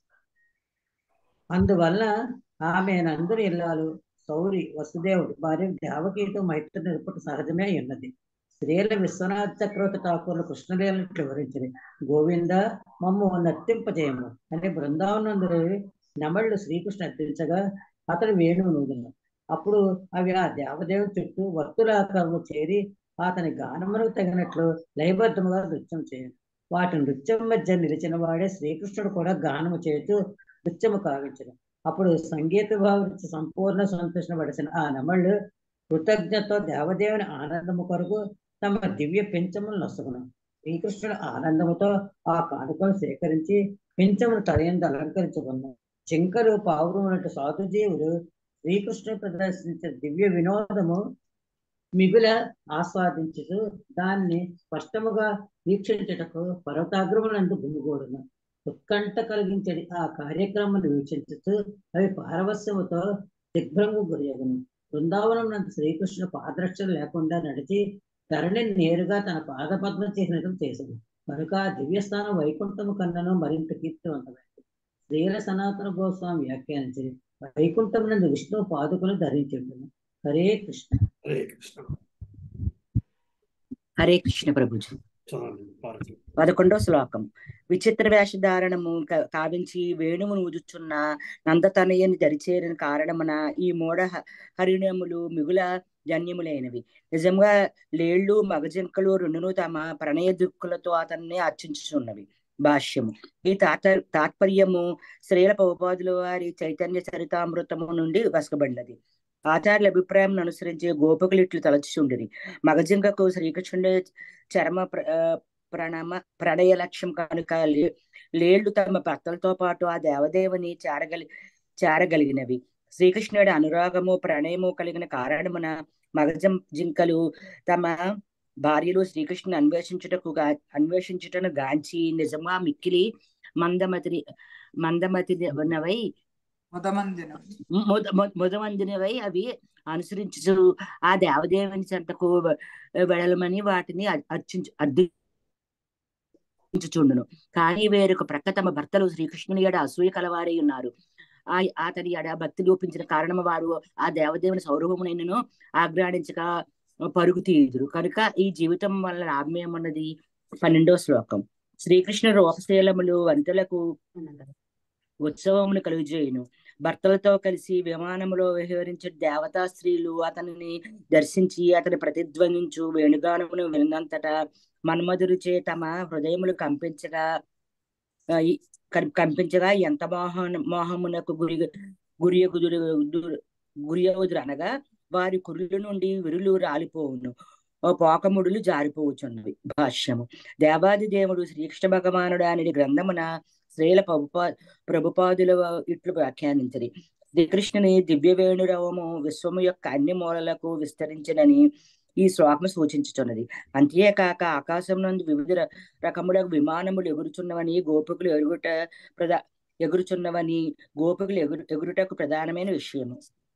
అందువల్ల ఆమె నందుని ఇల్లాలు సౌరి వసుదేవుడు భార్య దేవకీతో మైత్రి నిలుపుట సహజమే అయి ఉన్నది స్త్రీల విశ్వనాథ చక్రవర్తి ఠాకూర్లు కృష్ణలీలను వివరించింది గోవింద మమ్ము నర్తింపజేయము అని బృందావనందు నెమళ్ళు శ్రీకృష్ణ అర్పించగా అతడు వేణువు నూదిన అప్పుడు అవి ఆ దేవదేవుడి చుట్టూ వర్తులాకారంలో చేరి అతని గానములకు తగినట్లు లయబద్ధముగా నృత్యం చేయను వాటి నృత్యం మధ్య నిలిచిన వాడే శ్రీకృష్ణుడు కూడా గానము చేస్తూ నృత్యము కావించను అప్పుడు సంగీత భావించి సంపూర్ణ సంతోషపడిసిన ఆ నెమళ్ళు కృతజ్ఞత దేవదేవుని ఆనందము కొరకు తమ దివ్య పెంచములు నొసగును శ్రీకృష్ణుడు ఆనందముతో ఆ కానుకను సేకరించి పెంచమును తలయందు అలంకరించుకున్నాడు జింకలు పావురమునట్టు సాధుజీవులు శ్రీకృష్ణుడు ప్రదర్శించే దివ్య వినోదము మిగుల ఆస్వాదించుతూ దాన్ని స్పష్టముగా వీక్షించుటకు పర్వతాగ్రములందు గుమిగూడును ఉత్కంఠ కలిగించడి ఆ కార్యక్రమాన్ని వీక్షించుతూ అవి పారవస్యముతో దిగ్భ్రము గురియగును బృందావనం నందు శ్రీకృష్ణుడు పాదరక్షలు లేకుండా నడిచి ధరణిని నేరుగా తన పాదపద్మ చేసినట్లు చేసింది కనుక ఆ దివ్యస్థానం వైకుంఠము కన్నను మరింత కీర్తివంతమైంది శ్రీల సనాతన గోస్వామి వ్యాఖ్యానించింది వైకుంఠం నందు విష్ణు పాదుకులు ధరించుంటుంది హరే కృష్ణ హరే కృష్ణ హరే కృష్ణ ప్రభుజీ చాలు పార్వతి పదకొండో శ్లోకం విచిత్ర వేషధారణము క- కావించి వేణువును ఊదుచున్న నందతనయని దరిచేరిన కారణమున ఈ మూఢ హ- హరిణములు మిగుల జన్యములైనవి నిజంగా లేళ్ళు మగజింకలు రెండును తమ ప్రణయ దుక్కులతో అతన్ని అర్చించుచున్నవి భాష్యము ఈ తాత తాత్పర్యము శ్రీల పౌపాదుల వారి చైతన్య చరితామృతము నుండి వసకబడినది ఆచార్యుల అభిప్రాయం అనుసరించి గోపకులు ఇట్లు తలచుచుండిరి మగజింకకు శ్రీకృష్ణుడి చర్మ ప్ర ఆ, ప్రణమ ప్రణయ లక్ష్యం కనుక లే- లేళ్లు తమ భర్తలతో పాటు ఆ దేవదేవుని చేరగలి చేరగలిగినవి శ్రీకృష్ణుడి అనురాగము ప్రణయము కలిగిన కారణమున మగజం జింకలు తమ భార్యలు శ్రీకృష్ణుని అన్వేషించుటకు గా అన్వేషించుటను గాంచి నిజమా మిక్కిలి మందమతి మందమతి ఉన్నవై ముదమందిన మొద- మొ- మొదమందినవై అవి అనుసరించు ఆ దేవదేవుని చెంతకు వె- వెడలమని వాటిని అ- అర్చించు అర్థించుచుండును కానీ వేరొక ప్రక్క తమ భర్తలు శ్రీకృష్ణుని ఎడ అసూయ కలవారై ఉన్నారు ఆ అతని ఎడ భక్తి లోపించిన కారణం వారు ఆ దేవదేవుని సౌరభమునైనను ఆగ్రాణించక పరుగు తీయుదురు కనుక ఈ జీవితం వల్ల లాభమేమన్నది పన్నెండో శ్లోకం శ్రీకృష్ణ రూపశీలములు వంతులకు ఉత్సవమును కలుగజేయును భర్తలతో కలిసి విమానములో విహరించే దేవతా స్త్రీలు అతనిని దర్శించి అతని ప్రతిధ్వనించు వేణుగానమును వినంతట మన్మధురుచే తమ హృదయములు కంపించగా ఆ, ఈ- కం- కంపించగా ఎంత మోహ మోహమునకు గురి గురియగుదురు గురియవుదురు అనగా వారి కురుల నుండి విరులు రాలిపోవును ఓ పోకముడులు జారిపోవచ్చున్నవి భాష్యము దేవాది దేవుడు శ్రీకృష్ణ భగవానుడు అనే గ్రంథమున శ్రీల ప్రభుపా ప్రభుపాదుల ఇట్లు వ్యాఖ్యానించది శ్రీకృష్ణుని దివ్య వేణురవము విశ్వము యొక్క అన్ని మూలలకు విస్తరించినని ఈ శ్లోకం సూచించుచున్నది అంతేకాక ఆకాశం నందు వివిధ ర- రకముల విమానములు ఎగురుచున్నవని గోపికలు ఎగురుట ప్రధా ఎగురుచున్నవని గోపికలు ఎగురు ఎగురుటకు ప్రధానమైన విషయము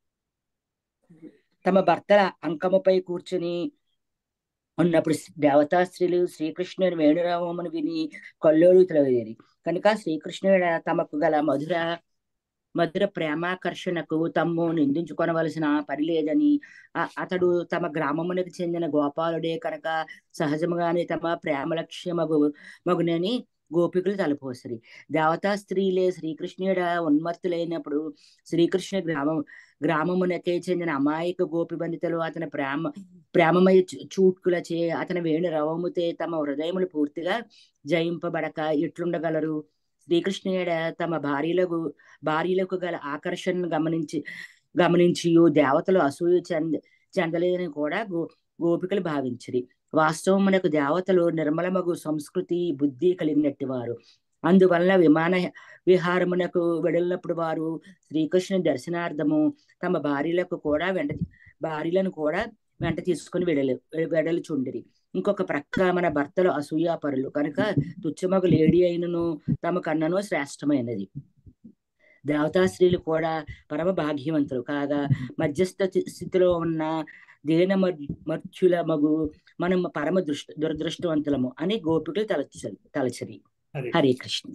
తమ భర్తల అంకముపై కూర్చుని ఉన్నప్పుడు దేవతా స్త్రీలు శ్రీకృష్ణుని వేణురామమును విని కొల్లోలు తెలియదు కనుక శ్రీకృష్ణుడు తమకు గల మధుర మధుర ప్రేమాకర్షణకు తమ్ము నిందించుకొనవలసిన పని లేదని ఆ- అతడు తమ గ్రామమునకు చెందిన గోపాలుడే కనుక సహజముగానే తమ ప్రేమ లక్ష్యమగు మగునని గోపికలు తలపోసరి దేవతా స్త్రీలే శ్రీకృష్ణుడ ఉన్మత్తులైనప్పుడు శ్రీకృష్ణ గ్రామం గ్రామమునకే చెందిన అమాయక గోపి బంధితులు అతని ప్రేమ ప్రేమమయ చూ- చూట్కులచే అతని వేణు రవముతే తమ హృదయములు పూర్తిగా జయింపబడక ఎట్లుండగలరు శ్రీకృష్ణుడ తమ భార్యలకు భార్యలకు గల ఆకర్షణను గమనించి గమనించి దేవతలు అసూయ చెంద చెందలేదని కూడా గో గోపికలు భావించిరి వాస్తవమునకు దేవతలు నిర్మలమగు సంస్కృతి బుద్ధి కలిగినట్టు వారు అందువలన విమాన విహారమునకు వెడలినప్పుడు వారు శ్రీకృష్ణు దర్శనార్థము తమ భార్యలకు కూడా వెంట భార్యలను కూడా వెంట తీసుకుని వెడలు వెడలుచుండిరి ఇంకొక ప్రక్క మన భర్తలు అసూయాపరులు కనుక తుచ్చమగు లేడీ అయినను తమ కన్నను శ్రేష్టమైనది దేవతా స్త్రీలు కూడా పరమ భాగ్యవంతులు కాగా మధ్యస్థ స్థితిలో ఉన్న దేన మర్చుల మగు మనం పరమ దృష్ట దురదృష్టవంతులము అని గోపికలు తలచరి తలచరి హరే కృష్ణ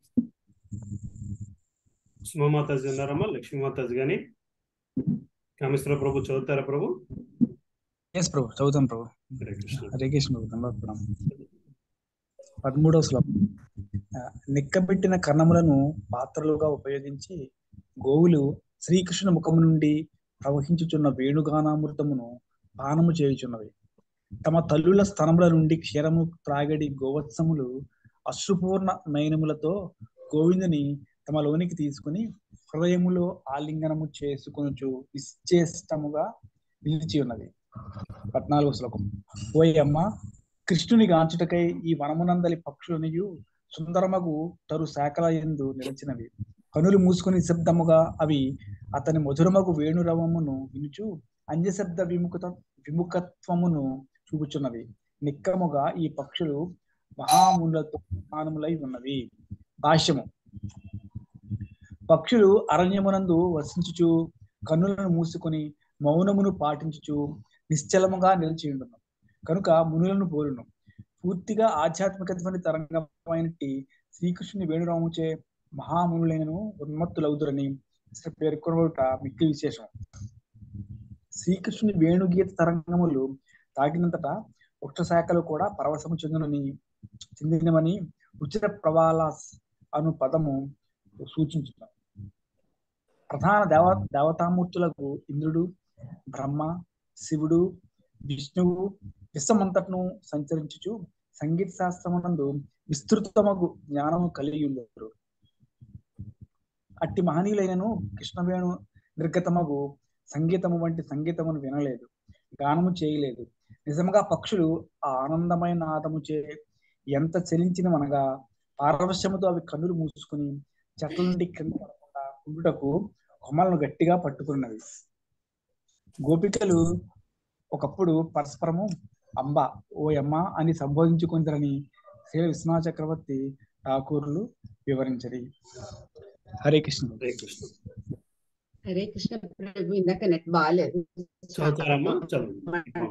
సుమమాతాజీ ఉన్నారమ్మా లక్ష్మీమాతాజీ గాని కామేశ్వర ప్రభు చదువుతారా ప్రభు ఎస్ ప్రభు చదువుతాను ప్రభు హరే కృష్ణ హరే కృష్ణ ప్రభు ధన్యవాద ప్రణామం పదమూడవ శ్లోకం ఆ, నిక్కబెట్టిన కర్ణములను పాత్రలుగా ఉపయోగించి గోవులు శ్రీకృష్ణ ముఖము నుండి ప్రవహించుచున్న వేణుగానామృతమును పానము చేయుచున్నవి తమ తల్లుల స్తనముల నుండి క్షీరము త్రాగడి గోవత్సములు అశ్రుపూర్ణ నయనములతో గోవిందుని తమలోనికి తీసుకుని హృదయములో ఆలింగనము చేసుకొనుచు నిశ్చేష్టముగా నిలిచి ఉన్నది పద్నాలుగో శ్లోకం ఓయమ్మ కృష్ణుని గాంచుటకై ఈ వనమునందలి పక్షులనియు సుందరమగు తరు శాఖల ఎందు నిలిచినవి కనులు మూసుకుని నిశ్శబ్దముగా అవి అతని మధురమగు వేణురవమును వినుచు అంజశబ్ద విముఖత విముఖత్వమును చూపుచున్నవి నిక్కముగా ఈ పక్షులు మహాములతో సమానములై ఉన్నవి భాష్యము పక్షులు అరణ్యమునందు వసించుచు కన్నులను మూసుకొని మౌనమును పాటించుచు నిశ్చలముగా నిలిచి ఉండును కనుక మునులను పోలును పూర్తిగా ఆధ్యాత్మిక ధ్వని తరంగమైనట్టి శ్రీకృష్ణుని వేణురాముచే మహామునులైనను ఉన్మత్తులవుదురని శ్రీ పేర్కొనబడుట మిక్కి విశేషం శ్రీకృష్ణుని వేణుగీత తరంగములు తాకినంతటా వృక్ష శాఖలు కూడా పరవశము చెందునని చెందినమని ఉచిత ప్రవాలాస్ అను పదము సూచించుట ప్రధాన దేవ దేవతామూర్తులకు ఇంద్రుడు బ్రహ్మ శివుడు విష్ణువు విశ్వమంతటను సంచరించుచు సంగీత శాస్త్రమునందు విస్తృతమగు జ్ఞానము కలిగి ఉండరు అట్టి మహనీయులైనను కృష్ణవేణు నిర్గతమగు సంగీతము వంటి సంగీతమును వినలేదు గానము చేయలేదు నిజముగా పక్షులు ఆ ఆనందమైన నాదము చే ఎంత చలించినవనగా పారవశ్యముతో అవి కన్నులు మూసుకుని చెట్ల నుండి కింద పడకుండా ఉండుటకు కొమ్మలను గట్టిగా పట్టుకున్నవి గోపికలు ఒకప్పుడు పరస్పరము అంబ ఓ అమ్మ అని సంబోధించుకుందరని శ్రీ విశ్వనాథ చక్రవర్తి ఠాకూర్లు వివరించరి హరే కృష్ణ హరే కృష్ణ హరే కృష్ణ ప్రభు ఇందాక నెట్ బాగాలేదు చదువుతారమ్మా చదువు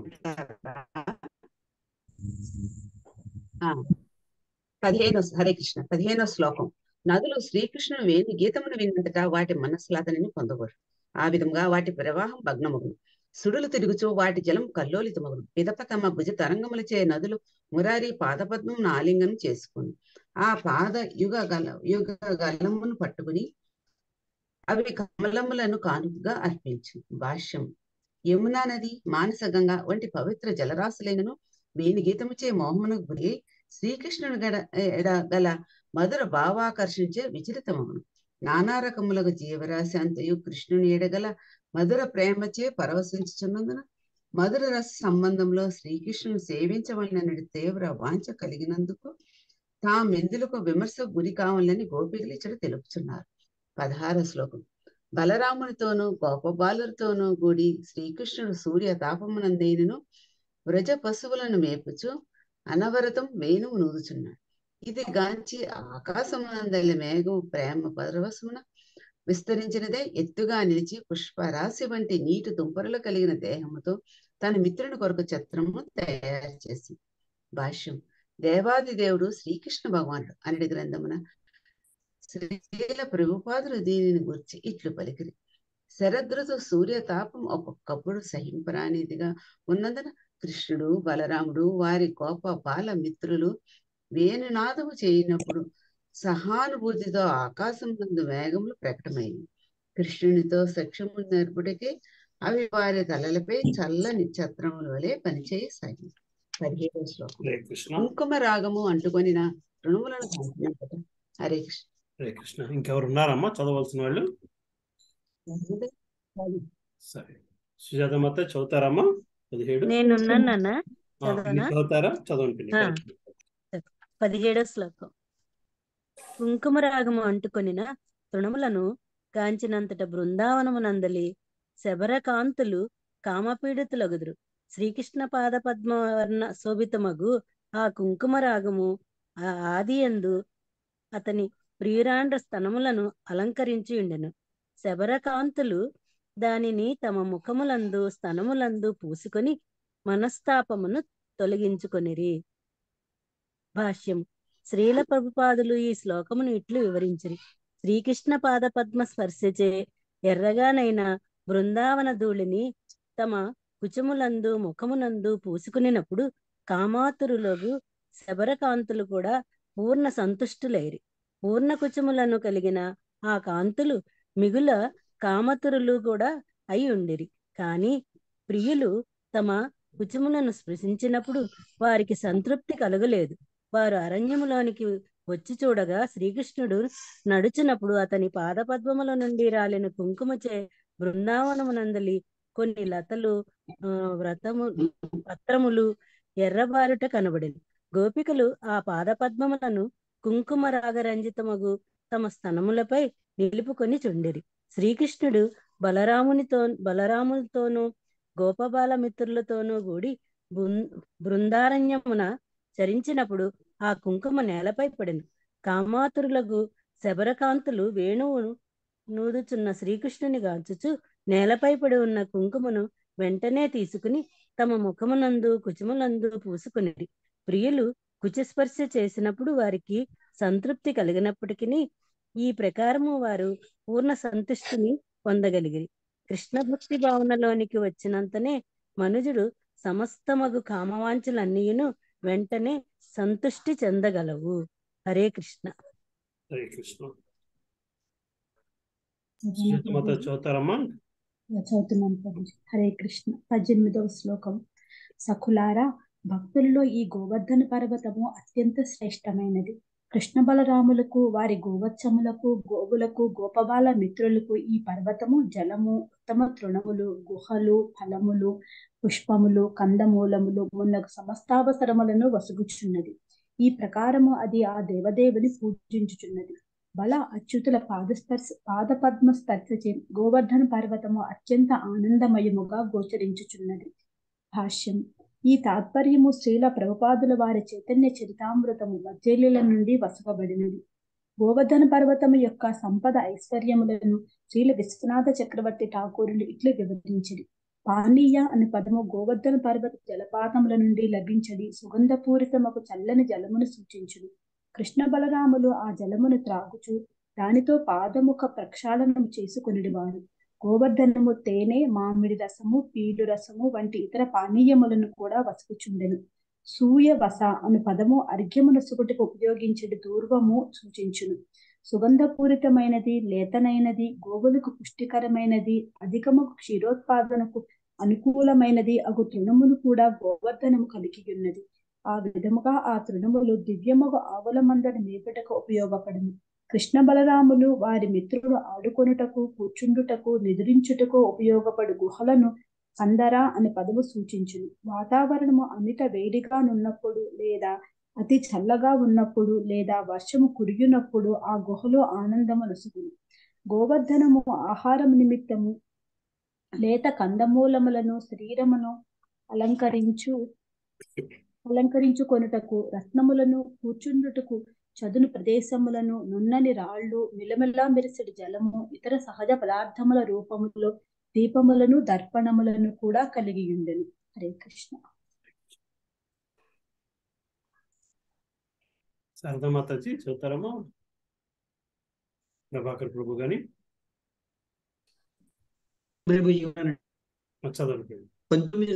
ఆ, పదిహేనో హరే కృష్ణ పదిహేనో శ్లోకం నదులు శ్రీకృష్ణుని వేణి గీతమును విన్నంతటా వాటి మనస్సులాతనని పొందగోరు ఆ విధంగా వాటి ప్రవాహం భగ్నమగును సుడులు తిరుగుచు వాటి జలం కల్లోలితమగును పిదప తమ భుజ తరంగములచే నదులు మురారి పాదపద్మం ఆలింగనం చేసుకుని ఆ పాద యుగ గల యుగ గలమును పట్టుకుని అవి కమలములను కానుకగా అర్పించు భాష్యం యమునా నది మానస గంగ వంటి పవిత్ర జలరాశులైనను వేణి గీతముచే మోహమునకు గురి శ్రీకృష్ణుని గడ ఎడ గల మధుర భావాకర్షించే విచలితమగును నానా రకములకు జీవరాశి అంతయు కృష్ణుని ఎడగల మధుర ప్రేమచే పరవశించుచున్నందున మధుర రస సంబంధంలో శ్రీకృష్ణుని సేవించవలనని తీవ్ర వాంఛ కలిగినందుకు తామెందులకు విమర్శకు గురి కావాలని గోపికలు ఇచ్చట తెలుపుచున్నారు పదహార శ్లోకం బలరామునితోనూ గోపబాలులతోనూ కూడి శ్రీకృష్ణుడు సూర్య తాపమునందైనను వ్రజ పశువులను మేపుచు అనవరతం వేణువు నూదుచున్నాడు ఇది గాంచి ఆకాశమునందలి మేఘము ప్రేమ పరవశమున విస్తరించినదే ఎత్తుగా నిలిచి పుష్పరాశి వంటి నీటి దుంపరలు కలిగిన దేహముతో తన మిత్రుని కొరకు ఛత్రము తయారు చేసి భాష్యం దేవాది దేవుడు శ్రీకృష్ణ భగవానుడు అనడి గ్రంథమున శ్రీల ప్రభుపాదులు దీనిని గుర్చి ఇట్లు పలికిరి శరదృతు సూర్యతాపం ఒక్కొక్కప్పుడు సహింపరానిదిగా ఉన్నందున కృష్ణుడు బలరాముడు వారి గోప బాల మిత్రులు వేణునాదము చేయనప్పుడు సహానుభూతితో ఆకాశం నందు మేఘములు ప్రకటమైంది కృష్ణునితో సఖ్యము నేర్పుడికి అవి వారి తలలపై చల్లని ఛత్రముల వలె పనిచేయసాగింది పదిహేడవ శ్లోకం హరే కృష్ణ కుంకుమ రాగము అంటుకొనిన రుణములను కాంచినంతట హరే కృష్ణ హరే కృష్ణ ఇంకెవరు ఉన్నారమ్మా చదవాల్సిన వాళ్ళు సరే సుజాత మాత చదువుతారమ్మా పదిహేడు నేనున్నాను నాన్న ఆ, చదవనా మీరు చదువుతారా చదవండి పిన్ని. ఆ, పదిహేడో శ్లోకం కుంకుమ రాగము అంటుకొనిన తృణములను కాంచినంతట బృందావనమునందలి శబరకాంతులు కామపీడితులగుదురు శ్రీకృష్ణ పాద పద్మవర్ణ శోభితమగు ఆ కుంకుమ రాగము ఆ ఆది యందు అతని ప్రియురాండ్ర స్తనములను అలంకరించి ఉండెను శబరకాంతులు దానిని తమ ముఖములందు స్తనములందు పూసుకొని మనస్తాపమును తొలగించుకొనిరి భాష్యం శ్రీల ప్రభుపాదులు ఈ శ్లోకమును ఇట్లు వివరించిరి శ్రీకృష్ణ పాద పద్మ స్పర్శచే ఎర్రగానైన బృందావన ధూళిని తమ కుచములందు ముఖమునందు పూసుకునినప్పుడు కామాతురులకు శబరకాంతులు కూడా పూర్ణ సంతుష్టులైరి పూర్ణ కుచములను కలిగిన ఆ కాంతులు మిగుల కామతురులు కూడా అయి ఉండిరి కాని ప్రియులు తమ కుచములను స్పృశించినప్పుడు వారికి సంతృప్తి కలుగలేదు వారు అరణ్యములోనికి వచ్చి చూడగా శ్రీకృష్ణుడు నడుచునప్పుడు అతని పాదపద్మముల నుండి రాలిన కుంకుమచే బృందావనమునందలి కొన్ని లతలు ఆ, వ్రతము పత్రములు ఎర్రబారుట కనబడింది గోపికలు ఆ పాదపద్మములను కుంకుమ రాగరంజితమగు తమ స్తనములపై నిలుపుకొని చుండిరి శ్రీకృష్ణుడు బలరామునితో బలరాములతోనూ గోపబాల మిత్రులతోనూ కూడి బృం- బృందారణ్యమున చరించినప్పుడు ఆ కుంకుమ నేలపై పడింది కామాతురులకు శబరకాంతులు వేణువును నూదుచున్న శ్రీకృష్ణుని గాంచుచు నేలపై పడి ఉన్న కుంకుమను వెంటనే తీసుకుని తమ ముఖమునందు కుచములందు పూసుకునిరి ప్రియులు కుచస్పర్శ చేసినప్పుడు వారికి సంతృప్తి కలిగినప్పటికీ ఈ ప్రకారము వారు పూర్ణ సంతుష్టిని పొందగలిగిరి కృష్ణ భక్తి భావనలోనికి వచ్చినంతనే మనుజుడు సమస్తమగు కామవాంఛలన్నీయును వెంటనే సంతుష్టి చెందగలవు హరే కృష్ణ హరే కృష్ణ సుజాత మాత చదువుతారమ్మా చదువుతున్నాను ప్రభుజీ హరే కృష్ణ పద్దెనిమిదవ శ్లోకం సఖులారా భక్తులలో ఈ గోవర్ధన పర్వతము అత్యంత శ్రేష్టమైనది కృష్ణ బలరాములకు వారి గోవత్సములకు గోవులకు గోపబాల మిత్రులకు ఈ పర్వతము జలము ఉత్తమ తృణములు గుహలు ఫలములు పుష్పములు కందమూలములు మున్నగు సమస్తావసరములను వసుగుచున్నది ఈ ప్రకారము అది ఆ దేవదేవుని పూజించుచున్నది బల అచ్యుతుల పాదస్పర్శ పాదపద్మ స్పర్శచే గోవర్ధన పర్వతము అత్యంత ఆనందమయముగా గోచరించుచున్నది భాష్యం ఈ తాత్పర్యము శ్రీల ప్రభుపాదుల వారి చైతన్య చరితామృతము వజ్జేలుల నుండి వసపబడినది గోవర్ధన పర్వతము యొక్క సంపద ఐశ్వర్యములను శ్రీల విశ్వనాథ చక్రవర్తి ఠాకూరులు ఇట్లు వివరించిరి పానీయ అనే పదము గోవర్ధన పర్వత జలపాతముల నుండి లభించడి సుగంధపూరితమకు చల్లని జలమును సూచించును కృష్ణ బలరాములు ఆ జలమును త్రాగుచు దానితో పాదముఖ ప్రక్షాళనం చేసుకునిడి వారు గోవర్ధనము తేనె మామిడి రసము పీలు రసము వంటి ఇతర పానీయములను కూడా వసుకుచుండెను సూయ వస అను పదము అర్ఘ్యమునసుకుటకు ఉపయోగించడి దూర్వము సూచించును సుగంధపూరితమైనది లేతనైనది గోవులకు పుష్టికరమైనది అధికము క్షీరోత్పాదనకు అనుకూలమైనది అగు తృణమును కూడా గోవర్ధనము కలిగి ఉన్నది ఆ విధముగా ఆ తృణములు దివ్యముగు ఆవుల మందడి మేపుటకు ఉపయోగపడును కృష్ణ బలరాములు వారి మిత్రులు ఆడుకొనుటకు కూర్చుండుటకు నిద్రించుటకు ఉపయోగపడు గుహలను కందర అనే పదము సూచించును వాతావరణము అమిత వేడిగా నున్నప్పుడు లేదా అతి చల్లగా ఉన్నప్పుడు లేదా వర్షము కురియునప్పుడు ఆ గుహలో ఆనందము నసుగును గోవర్ధనము ఆహారం నిమిత్తము లేత కందమూలములను శరీరమును అలంకరించు అలంకరించుకొనుటకు రత్నములను కూర్చుండుటకు చదును ప్రదేశములను నున్నని రాళ్ళు మిలమిలా మెరిసెడి జలము ఇతర సహజ పదార్థముల రూపములో దీపములను దర్పణములను కూడా కలిగి ఉండెను హరే కృష్ణ శారదా మాతాజీ చదువుతారమ్మా ప్రభాకర్ ప్రభు గాని ప్రభుజీ ఉన్నాను. చదవండి పంతొమ్మిది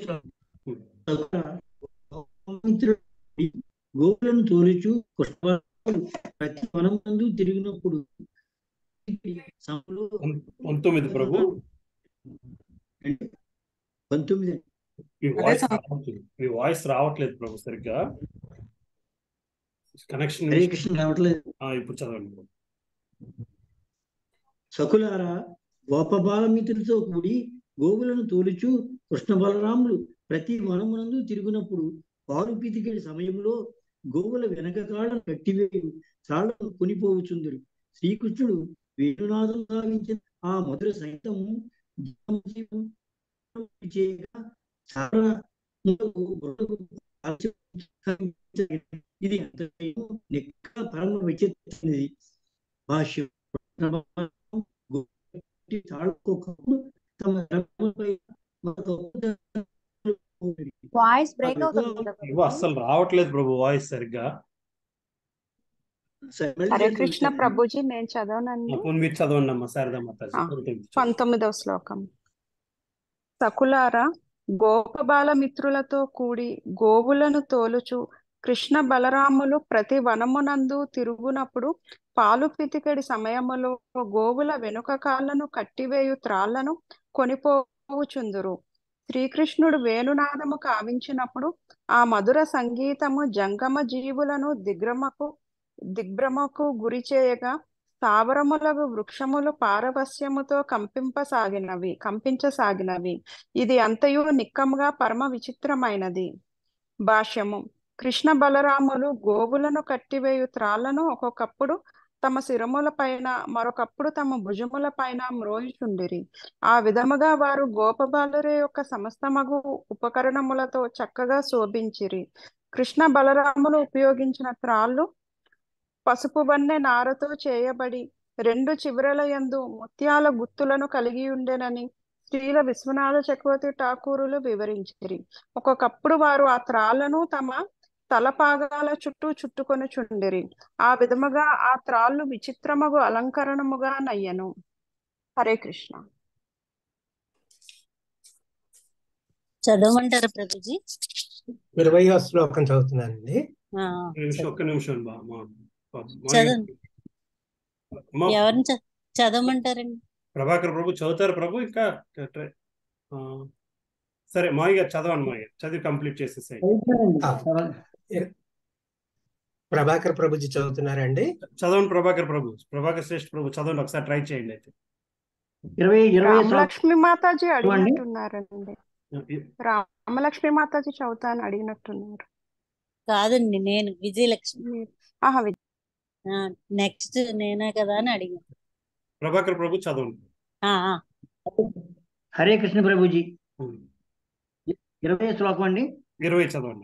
మిత్రుడు గోవులను తోలుచు పుష్పాలు ప్రతి వనం నందు తిరిగినప్పుడు సములు పంతొమ్మిది ప్రభు పంతొమ్మిది మీ వాయిస్ రావట్లేదు మీ వాయిస్ రావట్లేదు ప్రభు సరిగ్గా కనెక్షన్ హరే కృష్ణ రావట్లేదు ఇప్పుడు చదవండి సకులారా గోపబాలమిత్రులతో కూడి గోవులను తోలుచు కృష్ణ బలరాములు ప్రతి వనమునందు తిరుగునప్పుడు పాలు పితికేడి సమయంలో గోవుల వెనక కాళ్ళను కట్టివేయు తాళ్లను కొనిపోవుచుందరు శ్రీకృష్ణుడు వేణునాదం సాగించిన ఆ మధుర సైతము చేయగా చాలా ఇది అంత నెక్క పరమ విచిత్రమైనది భాష్యం తాళుకోకప్పుడు తమ ధర్మంపై వాయిస్ బ్రేక్ అవుతుంది కదా ప్రభు అస్సలు రావట్లేదు ప్రభు వాయిస్ సరిగ్గా హరే కృష్ణ ప్రభుజీ నేను చదవనండి పోనీ మీరు చదవండి అమ్మా శారదా ఆ, మాతాజీ పంతొమ్మిదవ శ్లోకం సకులారా గోపబాల మిత్రులతో కూడి గోవులను తోలుచు కృష్ణ బలరాములు ప్రతి వనమునందు తిరుగునప్పుడు పాలు పితికెడి సమయములో గోవుల వెనుక కాళ్ళను కట్టివేయు త్రాళ్లను కొనిపోవుచుందురు శ్రీకృష్ణుడు వేణునాదము కావించినప్పుడు ఆ మధుర సంగీతము జంగమ జీవులను దిగ్భ్రమకు దిగ్భ్రమకు గురి చేయగా స్థావరములకు వృక్షములు పారవస్యముతో కంపింపసాగినవి కంపించసాగినవి ఇది అంతయు నిక్కముగా పరమ విచిత్రమైనది భాష్యము కృష్ణ బలరాములు గోవులను కట్టివేయు త్రాళ్లను ఒక్కొక్కప్పుడు తమ శిరముల పైన మరొకప్పుడు తమ భుజముల పైన మ్రోయుచుండిరి ఆ విధముగా వారు గోపబాలుర యొక్క సమస్తమగు ఉపకరణములతో చక్కగా శోభించిరి కృష్ణ బలరాములు ఉపయోగించిన త్రాళ్ళు పసుపు వన్నె నారతో చేయబడి రెండు చివరల యందు ముత్యాల గుత్తులను కలిగి ఉండెనని శ్రీల విశ్వనాథ చక్రవర్తి ఠాకూరులు వివరించిరి ఒక్కొక్కప్పుడు వారు ఆ త్రాళ్లను తమ తలపాగాల చుట్టూ చుట్టుకొని చుండిరి ఆ విధముగా ఆ త్రాళ్ళు విచిత్రమగు అలంకరణముగా నయ్యను హరే కృష్ణ చదవమంటారా ప్రభుజీ ఇరవయో శ్లోకం చదువుతున్నానండి ఆ, ఒక్క నిమిషం ఒక్క నిమిషం బా మా మా- మా- చదవండి మా ఎవరిని చ- చదవమంటారండి ప్రభాకర్ ప్రభు చదువుతారు ప్రభు ఇంకా ట్రై- ఆ, సరే మాయ గారు చదవండి మాయ గారు చదివి కంప్లీట్ చేసేసాయి ప్రభాకర్ ప్రభుజీ చదువుతున్నారండి చదవండి ప్రభాకర్ ప్రభు ప్రభాకర్ శ్రేష్ఠ ప్రభు చదవండి ఒకసారి ట్రై చేయండి అయితే ఇరవై ఇరవై రామలక్ష్మి మాతాజీ చదవండి. అడిగినట్టున్నారండి రామలక్ష్మి మాతాజీ చదువుతాను అడిగినట్టున్నారు కాదండి నేను విజయలక్ష్మి ఆహా వి- నెక్స్ట్ నేనే కదా అని అడిగాను ప్రభాకర్ ప్రభు చదవండి ఆ, ఆ. హరే కృష్ణ ప్రభుజీ ఇరవై శ్లోకం అండి ఇరవై చదవండి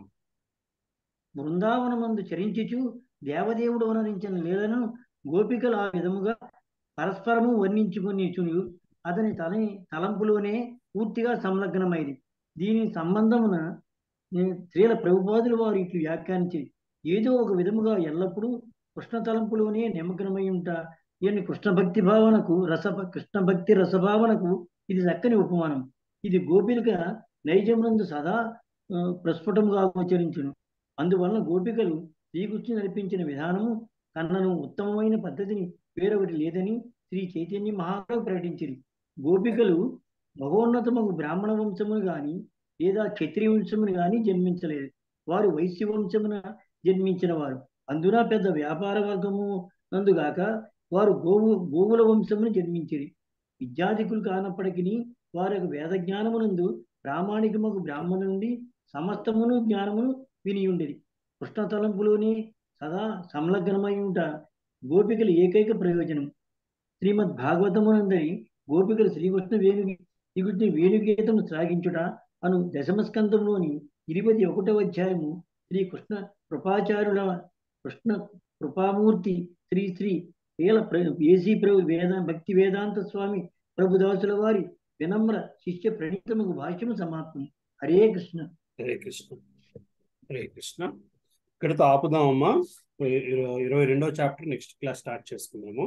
బృందావనమందు చరించుచు దేవదేవుడు వనరించిన లీలను గోపికలు ఆ విధముగా పరస్పరము వర్ణించుకుని అతని తల తలంపులోనే పూర్తిగా సంలగ్నమైంది దీని సంబంధమున నేను స్త్రీల ప్రభుపాదులు వారు ఇట్లు వ్యాఖ్యానించి ఏదో ఒక విధముగా ఎల్లప్పుడూ కృష్ణ తలంపులోనే నిమగ్నమై ఉంటా ఈయన కృష్ణ భక్తి భావనకు రస కృష్ణ భక్తి రసభావనకు ఇది చక్కని ఉపమానం ఇది గోపిక నైజమునందు సదా ఆ, ప్రస్ఫుటముగా గోచరించును అందువలన గోపికలు శ్రీకృష్ణు నడిపించిన విధానము కన్నను ఉత్తమమైన పద్ధతిని వేరొకటి లేదని శ్రీ చైతన్య మహాప్రభు ప్రకటించింది గోపికలు మహోన్నతమగు బ్రాహ్మణ వంశమును గాని లేదా క్షత్రియ వంశమును గాని జన్మించలేదు వారు వైశ్య వంశమున జన్మించిన వారు అందున పెద్ద వ్యాపార వర్గము నందుగాక వారు గోవు గోవుల వంశమును జన్మించిరి విద్యాధికులు కానప్పటికీ వారి యొక్క వేద జ్ఞానమునందు ప్రామాణికముకు బ్రాహ్మణు నుండి సమస్తమును జ్ఞానమును విని ఉండేది కృష్ణ తలంపులోనే సదా సంలగ్నమై ఉంట గోపికల ఏకైక ప్రయోజనం శ్రీమద్ భాగవతమునందరి గోపికలు శ్రీకృష్ణ వేణు శ్రీకృష్ణ వేణుగీతము శ్లాఘించుట అను దశమస్కంధంలోని ఇరవై ఒకటవ అధ్యాయము శ్రీ కృష్ణ కృపాచారుల కృష్ణ కృపామూర్తి శ్రీ శ్రీ వేల ఏసీ ప్రభు వేద భక్తి వేదాంత స్వామి ప్రభుదాసుల వారి వినమ్ర శిష్య ప్రణీతముకు భాష్యము సమాప్తం హరే కృష్ణ హరే కృష్ణ హరే కృష్ణ ఇక్కడితో ఆపుదామమ్మా ఇర- ఇరవై రెండో చాప్టర్ నెక్స్ట్ క్లాస్ స్టార్ట్ చేసుకుందాము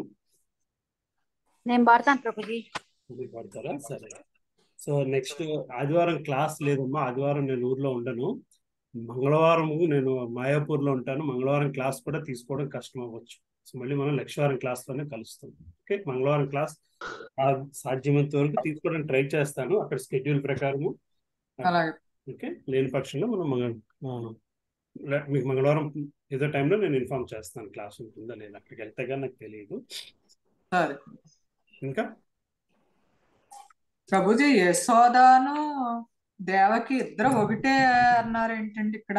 నేను పాడతాను ప్రభుజీ మీరు పడతారా సరే సో నెక్స్ట్ ఆదివారం క్లాస్ లేదమ్మా ఆదివారం నేను ఊర్లో ఉండను మంగళవారం నేను మాయాపూర్లో ఉంటాను మంగళవారం క్లాస్ కూడా తీసుకోవడం కష్టం అవ్వచ్చు సో మళ్ళీ మనం లక్షవారం క్లాస్తోనే కలుస్తాం ఓకే మంగళవారం క్లాస్ ఆ- సాధ్యమైనంత వరకు తీసుకోవడానికి ట్రై చేస్తాను అక్కడ స్కెడ్యూల్ ప్రకారము అలాగే ఓకే లేని పక్షంలో మనం మంగ- ఆ, లే- మీకు మంగళవారం ఏదో టైంలో నేను ఇన్ఫార్మ్ చేస్తాను క్లాస్ ఉంటుందా లేదా అక్కడికి వెళ్తే కానీ నాకు తెలియదు సరే ఇంకా ప్రభుజీ యశోదాను దేవకి ఇద్దరు ఒకటే అన్నారు ఏంటండి ఇక్కడ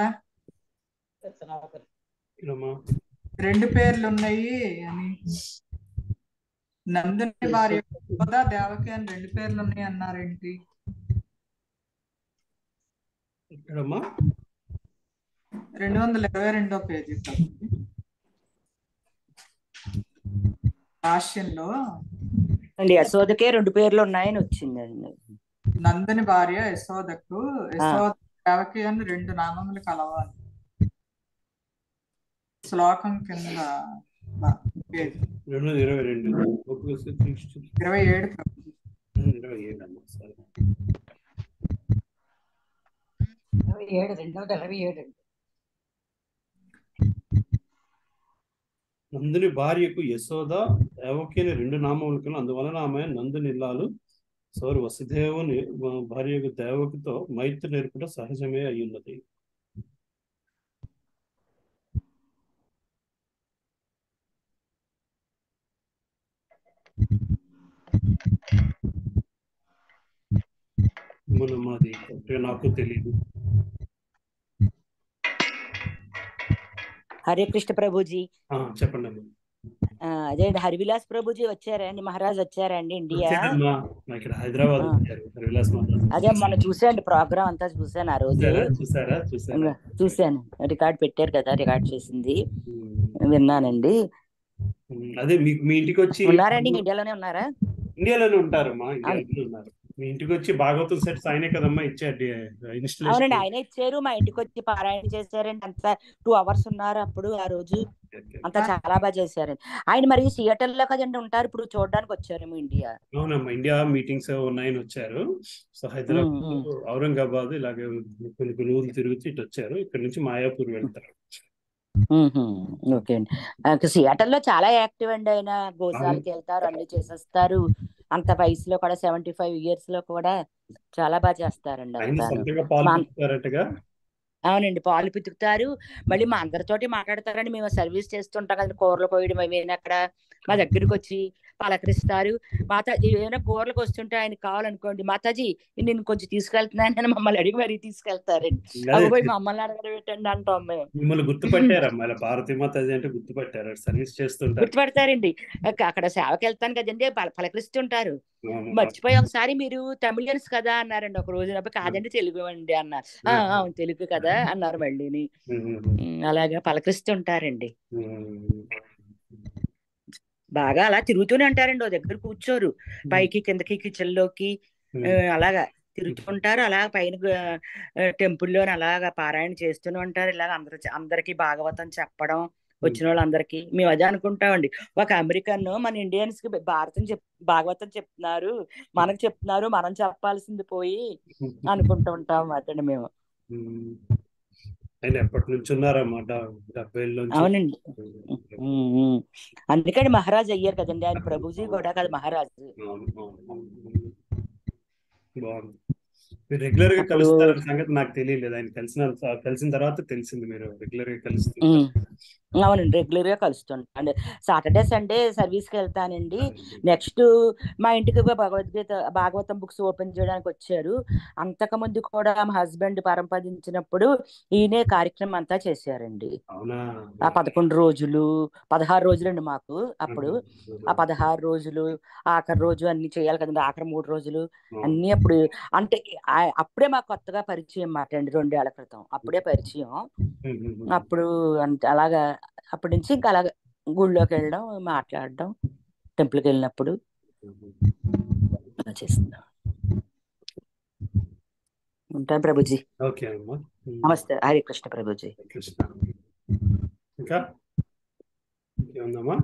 ఏమమ్మా రెండు పేర్లు ఉన్నాయి అని నందుని భార్య యశోద దేవకి అని రెండు పేర్లు ఉన్నాయి అన్నారేంటి ఇక్కడమ్మా రెండు వందల ఇరవై రెండో పేజీ ప్రభుజీ భాష్యంలో అండి యశోదకే రెండు పేర్లు ఉన్నాయని వచ్చిందండి నందుని భార్య యశోదకు యశోద దేవకి అని రెండు నామములు కలవాలి శ్లోకం కింద బ- పేజీ రెండు వందల ఇరవై రెండు ఒక్కొక్క శ్రీకృష్ణుడు ఇరవై ఏడు ప్రభుజీ ఇరవై ఏడు అమ్మా సరే ఇరవై ఏడు రెండు వందల ఇరవై ఏడు నందుని భార్యకు యశోద దేవకిని రెండు నామములు కల అందువలన ఆమె నందుని ఇల్లాలు సోరు వసుదేవుని భార్యకు దేవకితో మైత్రి నేర్పుట సహజమే అయి ఉన్నది మనం అది కరెక్ట్గా నాకు తెలియదు హరే కృష్ణ ప్రభుజీ ఆ, చెప్పండి అమ్మా ఆ, అదే అండి హరివిలాస్ ప్రభుజీ వచ్చారా అండి మహారాజ్ వచ్చారా అండి ఇండియా వచ్చారమ్మా మా ఇక్కడ హైదరాబాద్ వచ్చారు విలాస్ మహారాజ్ అదే మొన్న చూసాండి ప్రోగ్రామ్ అంతా చూసాను ఆ రోజు చూసారా చూసారా చూసారా చూశాను రికార్డ్ పెట్టారు కదా రికార్డ్ చేసింది విన్నానండి ఉమ్, అదే మీకు మీ ఇంటికి వచ్చి ఉన్నారండి ఇంక ఇండియాలోనే ఉన్నారా ఇండియాలోనే ఉంటారమ్మా ఇండియాలోనే ఉన్నారు మీ ఇంటికి వచ్చి భాగవతం సెట్స్ ఆయనే కదమ్మా ఇచ్చాడు అవునండి ఇన్స్టలేషన్ ఆయన ఇచ్చారు మా ఇంటికి వచ్చి పారాయణ చేశారండి అంత టూ అవర్స్ ఉన్నారు అప్పుడు ఆ రోజు అంతా చాలా బాగా చేశారండి ఆయన మరి సియాటల్ లో కదండి ఉంటారు ఇప్పుడు చూడడానికి వచ్చారేమో ఇండియా అవునమ్మా ఇండియా మీటింగ్స్ ఉన్నాయని వచ్చారు సో హైదరాబాద్ ఉమ్, ఔరంగాబాద్ ఇలాగే కొన్ని కొన్ని ఊర్లు తిరుగుతూ ఇటు వచ్చారు ఇక్కడ నుంచి మాయాపూర్ వెళ్తారు మ్మ్హ్మ్. ఓకే అండి ఆ, సియాటల్లో చాలా యాక్టివ్ అండి ఆయన గోశాలకి వెళ్తారు అన్ని చేసేస్తారు అంత వయసులో కూడా సెవెంటీ ఫైవ్ ఇయర్స్ లో కూడా చాలా బాగా చేస్తారండి ఆయన అంతాను సొంతంగా పాలు మా పిలుస్తారటగా అవునండి పాలు పితుకుతారు మళ్ళీ మా అందరితోటి మాట్లాడతారండి మేము సర్వీస్ చేస్తుంటాం కదా కూరలు కోయడం అవి అక్కడ మా దగ్గరికి వచ్చి పలకరిస్తారు మాతా ఏమైనా కూరలకు వస్తుంటే ఆయన కావాలనుకోండి మాతాజీ నేను కొంచెం తీసుకెళ్తున్నాను అని మమ్మల్ని అడిగి మరీ తీసుకెళ్తారండి అదే అవి పోయి మమ్మల్ని అడగడం ఏంటండి అంటాం మేము మిమ్మల్ని గుర్తుపట్టారమ్మా ఇలా భారతీ మాతాజీ అంటే గుర్తుపట్టారు సర్వీస్ చేస్తుంటారు గుర్తుపడతారండి అక్క- అక్కడ సేవకి వెళ్తాను కదండి పల- పలకరిస్తుంటారు అవును. మర్చిపోయి ఒకసారి మీరు తమిళియన్స్ కదా అన్నారండి ఒక రోజు అప్పుడు కాదండి తెలుగు అండి అన్నారు "ఆ, ఆ, అవును తెలుగు కదా అన్నారు మళ్ళీని ఉమ్, ఉమ్, అలాగా పలకరిస్తుంటారండి ఉమ్, బాగా అలా తిరుగుతూనే ఉంటారండి ఓ దగ్గర కూర్చోరు పైకి కిందకి కిచెన్ లోకి ఉమ్, ఆ, అలాగా తిరుగుతుంటారు అలా పైన టెంపుల్లో అలాగా పారాయణ చేస్తూనే ఉంటారు ఇలాగ అందరు అందరికి భాగవతం చెప్పడం వచ్చిన వాళ్ళందరికీ మేము అదే అనుకుంటామండి ఒక అమెరికన్ మన ఇండియన్స్ కి భారతం చెప్ భాగవతం చెప్తున్నారు మనకు చెప్తున్నారు మనం చెప్పాల్సింది పోయి అనుకుంటూ ఉంటాం అతను మేము ఉమ్. ఆయన ఎప్పటి నుంచి ఉన్నారన్నమాట డెబ్బై నుంచి అవునండి ఉమ్, ఉమ్. అందుకని మహారాజ్ అయ్యారు కదండి ఆయన ప్రభుజీ కూడా కదా మహారాజు అవును, అవును, అవును. బాగుంది మీరు రెగ్యులర్ గా అప్పుడు కలుస్తారన్న సంగతి నాకు తెలియలేదు ఆయన కలిసిన కలిసిన తర్వాత తెలిసింది మీరు రెగ్యులర్ గా ఉమ్, కలుస్తుంటారు అవునండి రెగ్యులర్ గా కలుస్తుంటాం అంటే సాటర్డే సండే సర్వీస్ కి వెళ్తానండి నెక్స్ట్ మా ఇంటికి భగవద్గీత భాగవతం బుక్స్ ఓపెన్ చేయడానికి వచ్చారు అంతకుముందు కూడా మా హస్బెండ్ పరంపదించినప్పుడు ఈయనే కార్యక్రమం అంతా చేశారండి అవునా ఆ పదకొండు రోజులు పదహారు రోజులండి మాకు అప్పుడు ఆ పదహారు రోజులు ఆఖరి రోజు అన్ని చేయాలి కదండి ఆఖరి మూడు రోజులు అన్ని అప్పుడు అంటే ఆ- అప్పుడే మాకు కొత్తగా పరిచయం మాట అండి రెండేళ్ల క్రితం అప్పుడే పరిచయం అప్పుడు అంత అలాగా అప్పటి నుంచి ఇంకా అలాగ గుళ్ళోకి వెళ్ళడం మాట్లాడడం టెంపుల్కి వెళ్ళినప్పుడు అలా చేస్తున్నాం ఉంటాను ప్రభుజీ ఓకే అమ్మా ఉమ్, నమస్తే హరే కృష్ణ ప్రభుజీ కృష్ణ ఇంకా ఇంకేముందమ్మా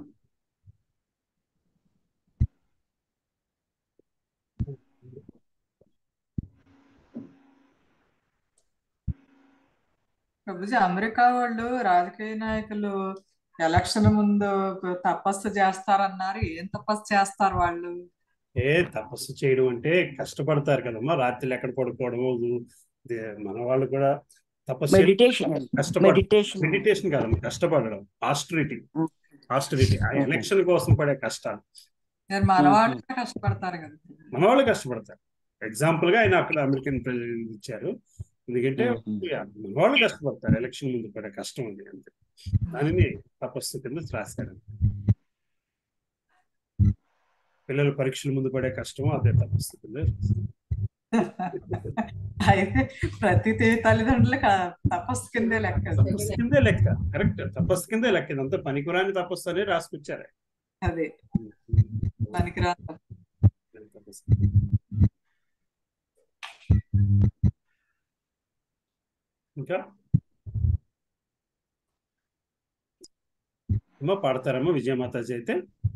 ప్రభుజీ అమెరికా వాళ్ళు రాజకీయ నాయకులు ఎలక్షన్ ముందు తపస్సు చేస్తారన్నారు ఏం తపస్సు చేస్తారు వాళ్ళు ఏ తపస్సు చేయడం అంటే కష్టపడతారు కదమ్మా రాత్రులు ఎక్కడ పడుకోవడము దే- మన వాళ్ళు కూడా తపస్సు మెడిటేషన్ కష్టపడడం మెడిటేషన్ మెడిటేషన్ కాదు కష్టపడడం ఆస్టరిటీ ఆస్టరిటీ ఆ ఎలక్షన్ కోసం పడే కష్టాలు మరి మన వాళ్ళు కూడా కష్టపడతారు కదా మన వాళ్ళు కష్టపడతారు ఎగ్జాంపుల్ గా ఆయన అక్కడ అమెరికన్ ప్రెసిడెంట్ ఇచ్చారు ఎందుకంటే యా, మన వాళ్ళు కష్టపడతారు ఎలక్షన్ ముందు పడే కష్టం ఉంది అంతే దానిని తపస్సు కింద రాశాడు పిల్లలు పరీక్షల ముందు పడే కష్టం అదే తపస్సు కింద రాశారు. అయితే ప్రతి తే- తల్లిదండ్రులకు ఆ తపస్సు కిందే లెక్క అది. తపస్సు కిందే లెక్క కరెక్ట్ తపస్సు కిందే లెక్క ఇదంతా పనికిరాని తపస్సు అని రాసుకొచ్చారు అదే పనికిరా తపస్సు ఇంకా అమ్మ పాడతారమ్మా విజయమాతాజీ అయితే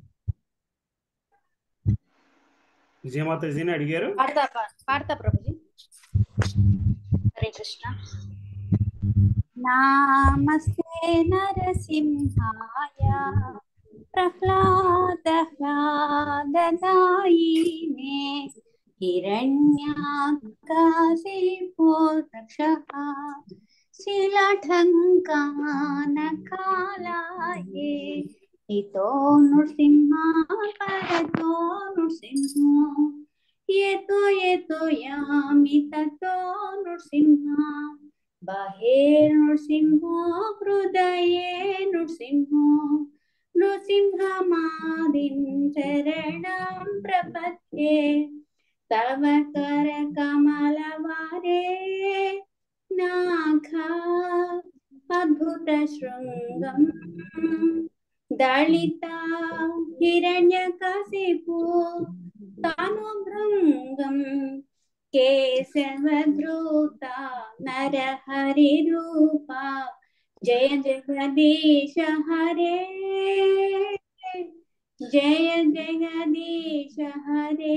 విజయమాతాజీని అడిగారు పాడతా పా- పాడతా ప్రభుజీ హరే కృష్ణ నామస్తే నరసింహాయ ప్రహ్లాదహ్లాదదాయినే హిరణ్యాకాశిపోదక్షః శిలఠంకానకాలాయే ఇతో నృసింహ పరతో నృసింహో ఏతో ఏతో యామి తతో నృసింహ బాహే నృసింహో హృదయే నృసింహో నృసింహమాదిం శరణం ప్రపద్యే తవ కర కమలవారే నాఖా అద్భుత శృంగం దళిత హిరణ్యకశిపు తాను భృంగం కేశవద్రూత నరహరి రూప జయ జగదీశ హరే జయ జగదీశ హరే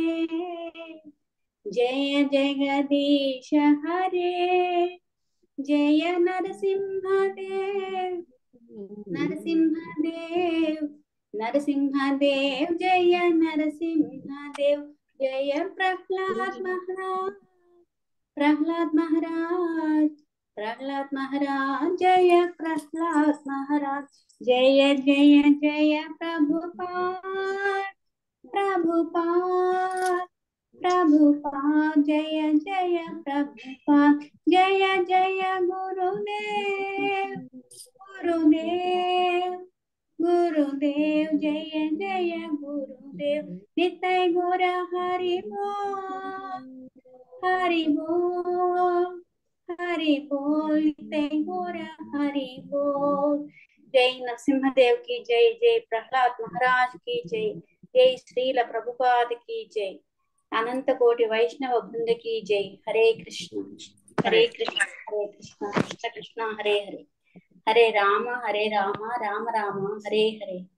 జయ జగదీశ హరే జయ నరసింహదేవ్ నరసింహదేవ్ నరసింహదేవ్ జయ నరసింహదేవ్ జయ ప్రహ్లాద్ మహారాజ్ ప్రహ్లాద్ మహారాజ్ ప్రహ్లాద్ మహారాజ్ జయ ప్రహ్లాద్ మహారాజ్ జయ జయ జయ ప్రభుపాద్ ప్రభుపాద్ ప్రభుపాద్ జయ జయ ప్రభుపాద్ జయ జయ గురుదేవ్ గురుదేవ్ గురుదేవ్ జయ జయ గురుదేవ్ నిత్య గుర హరి బోల్ హరి బోల్ హరి బోల్ నిత్య గుర హరి బోల్ జై నరసింహదేవ్ की जय जय प्रहलाद महाराज की जय जय श्रील प्रभुपाद की जय अनंत कोटि वैष्णव वृंद की जय हरे कृष्ण हरे कृष्ण हरे कृष्ण कृष्ण कृष्ण हरे हरे हरे राम हरे राम राम राम हरे हरे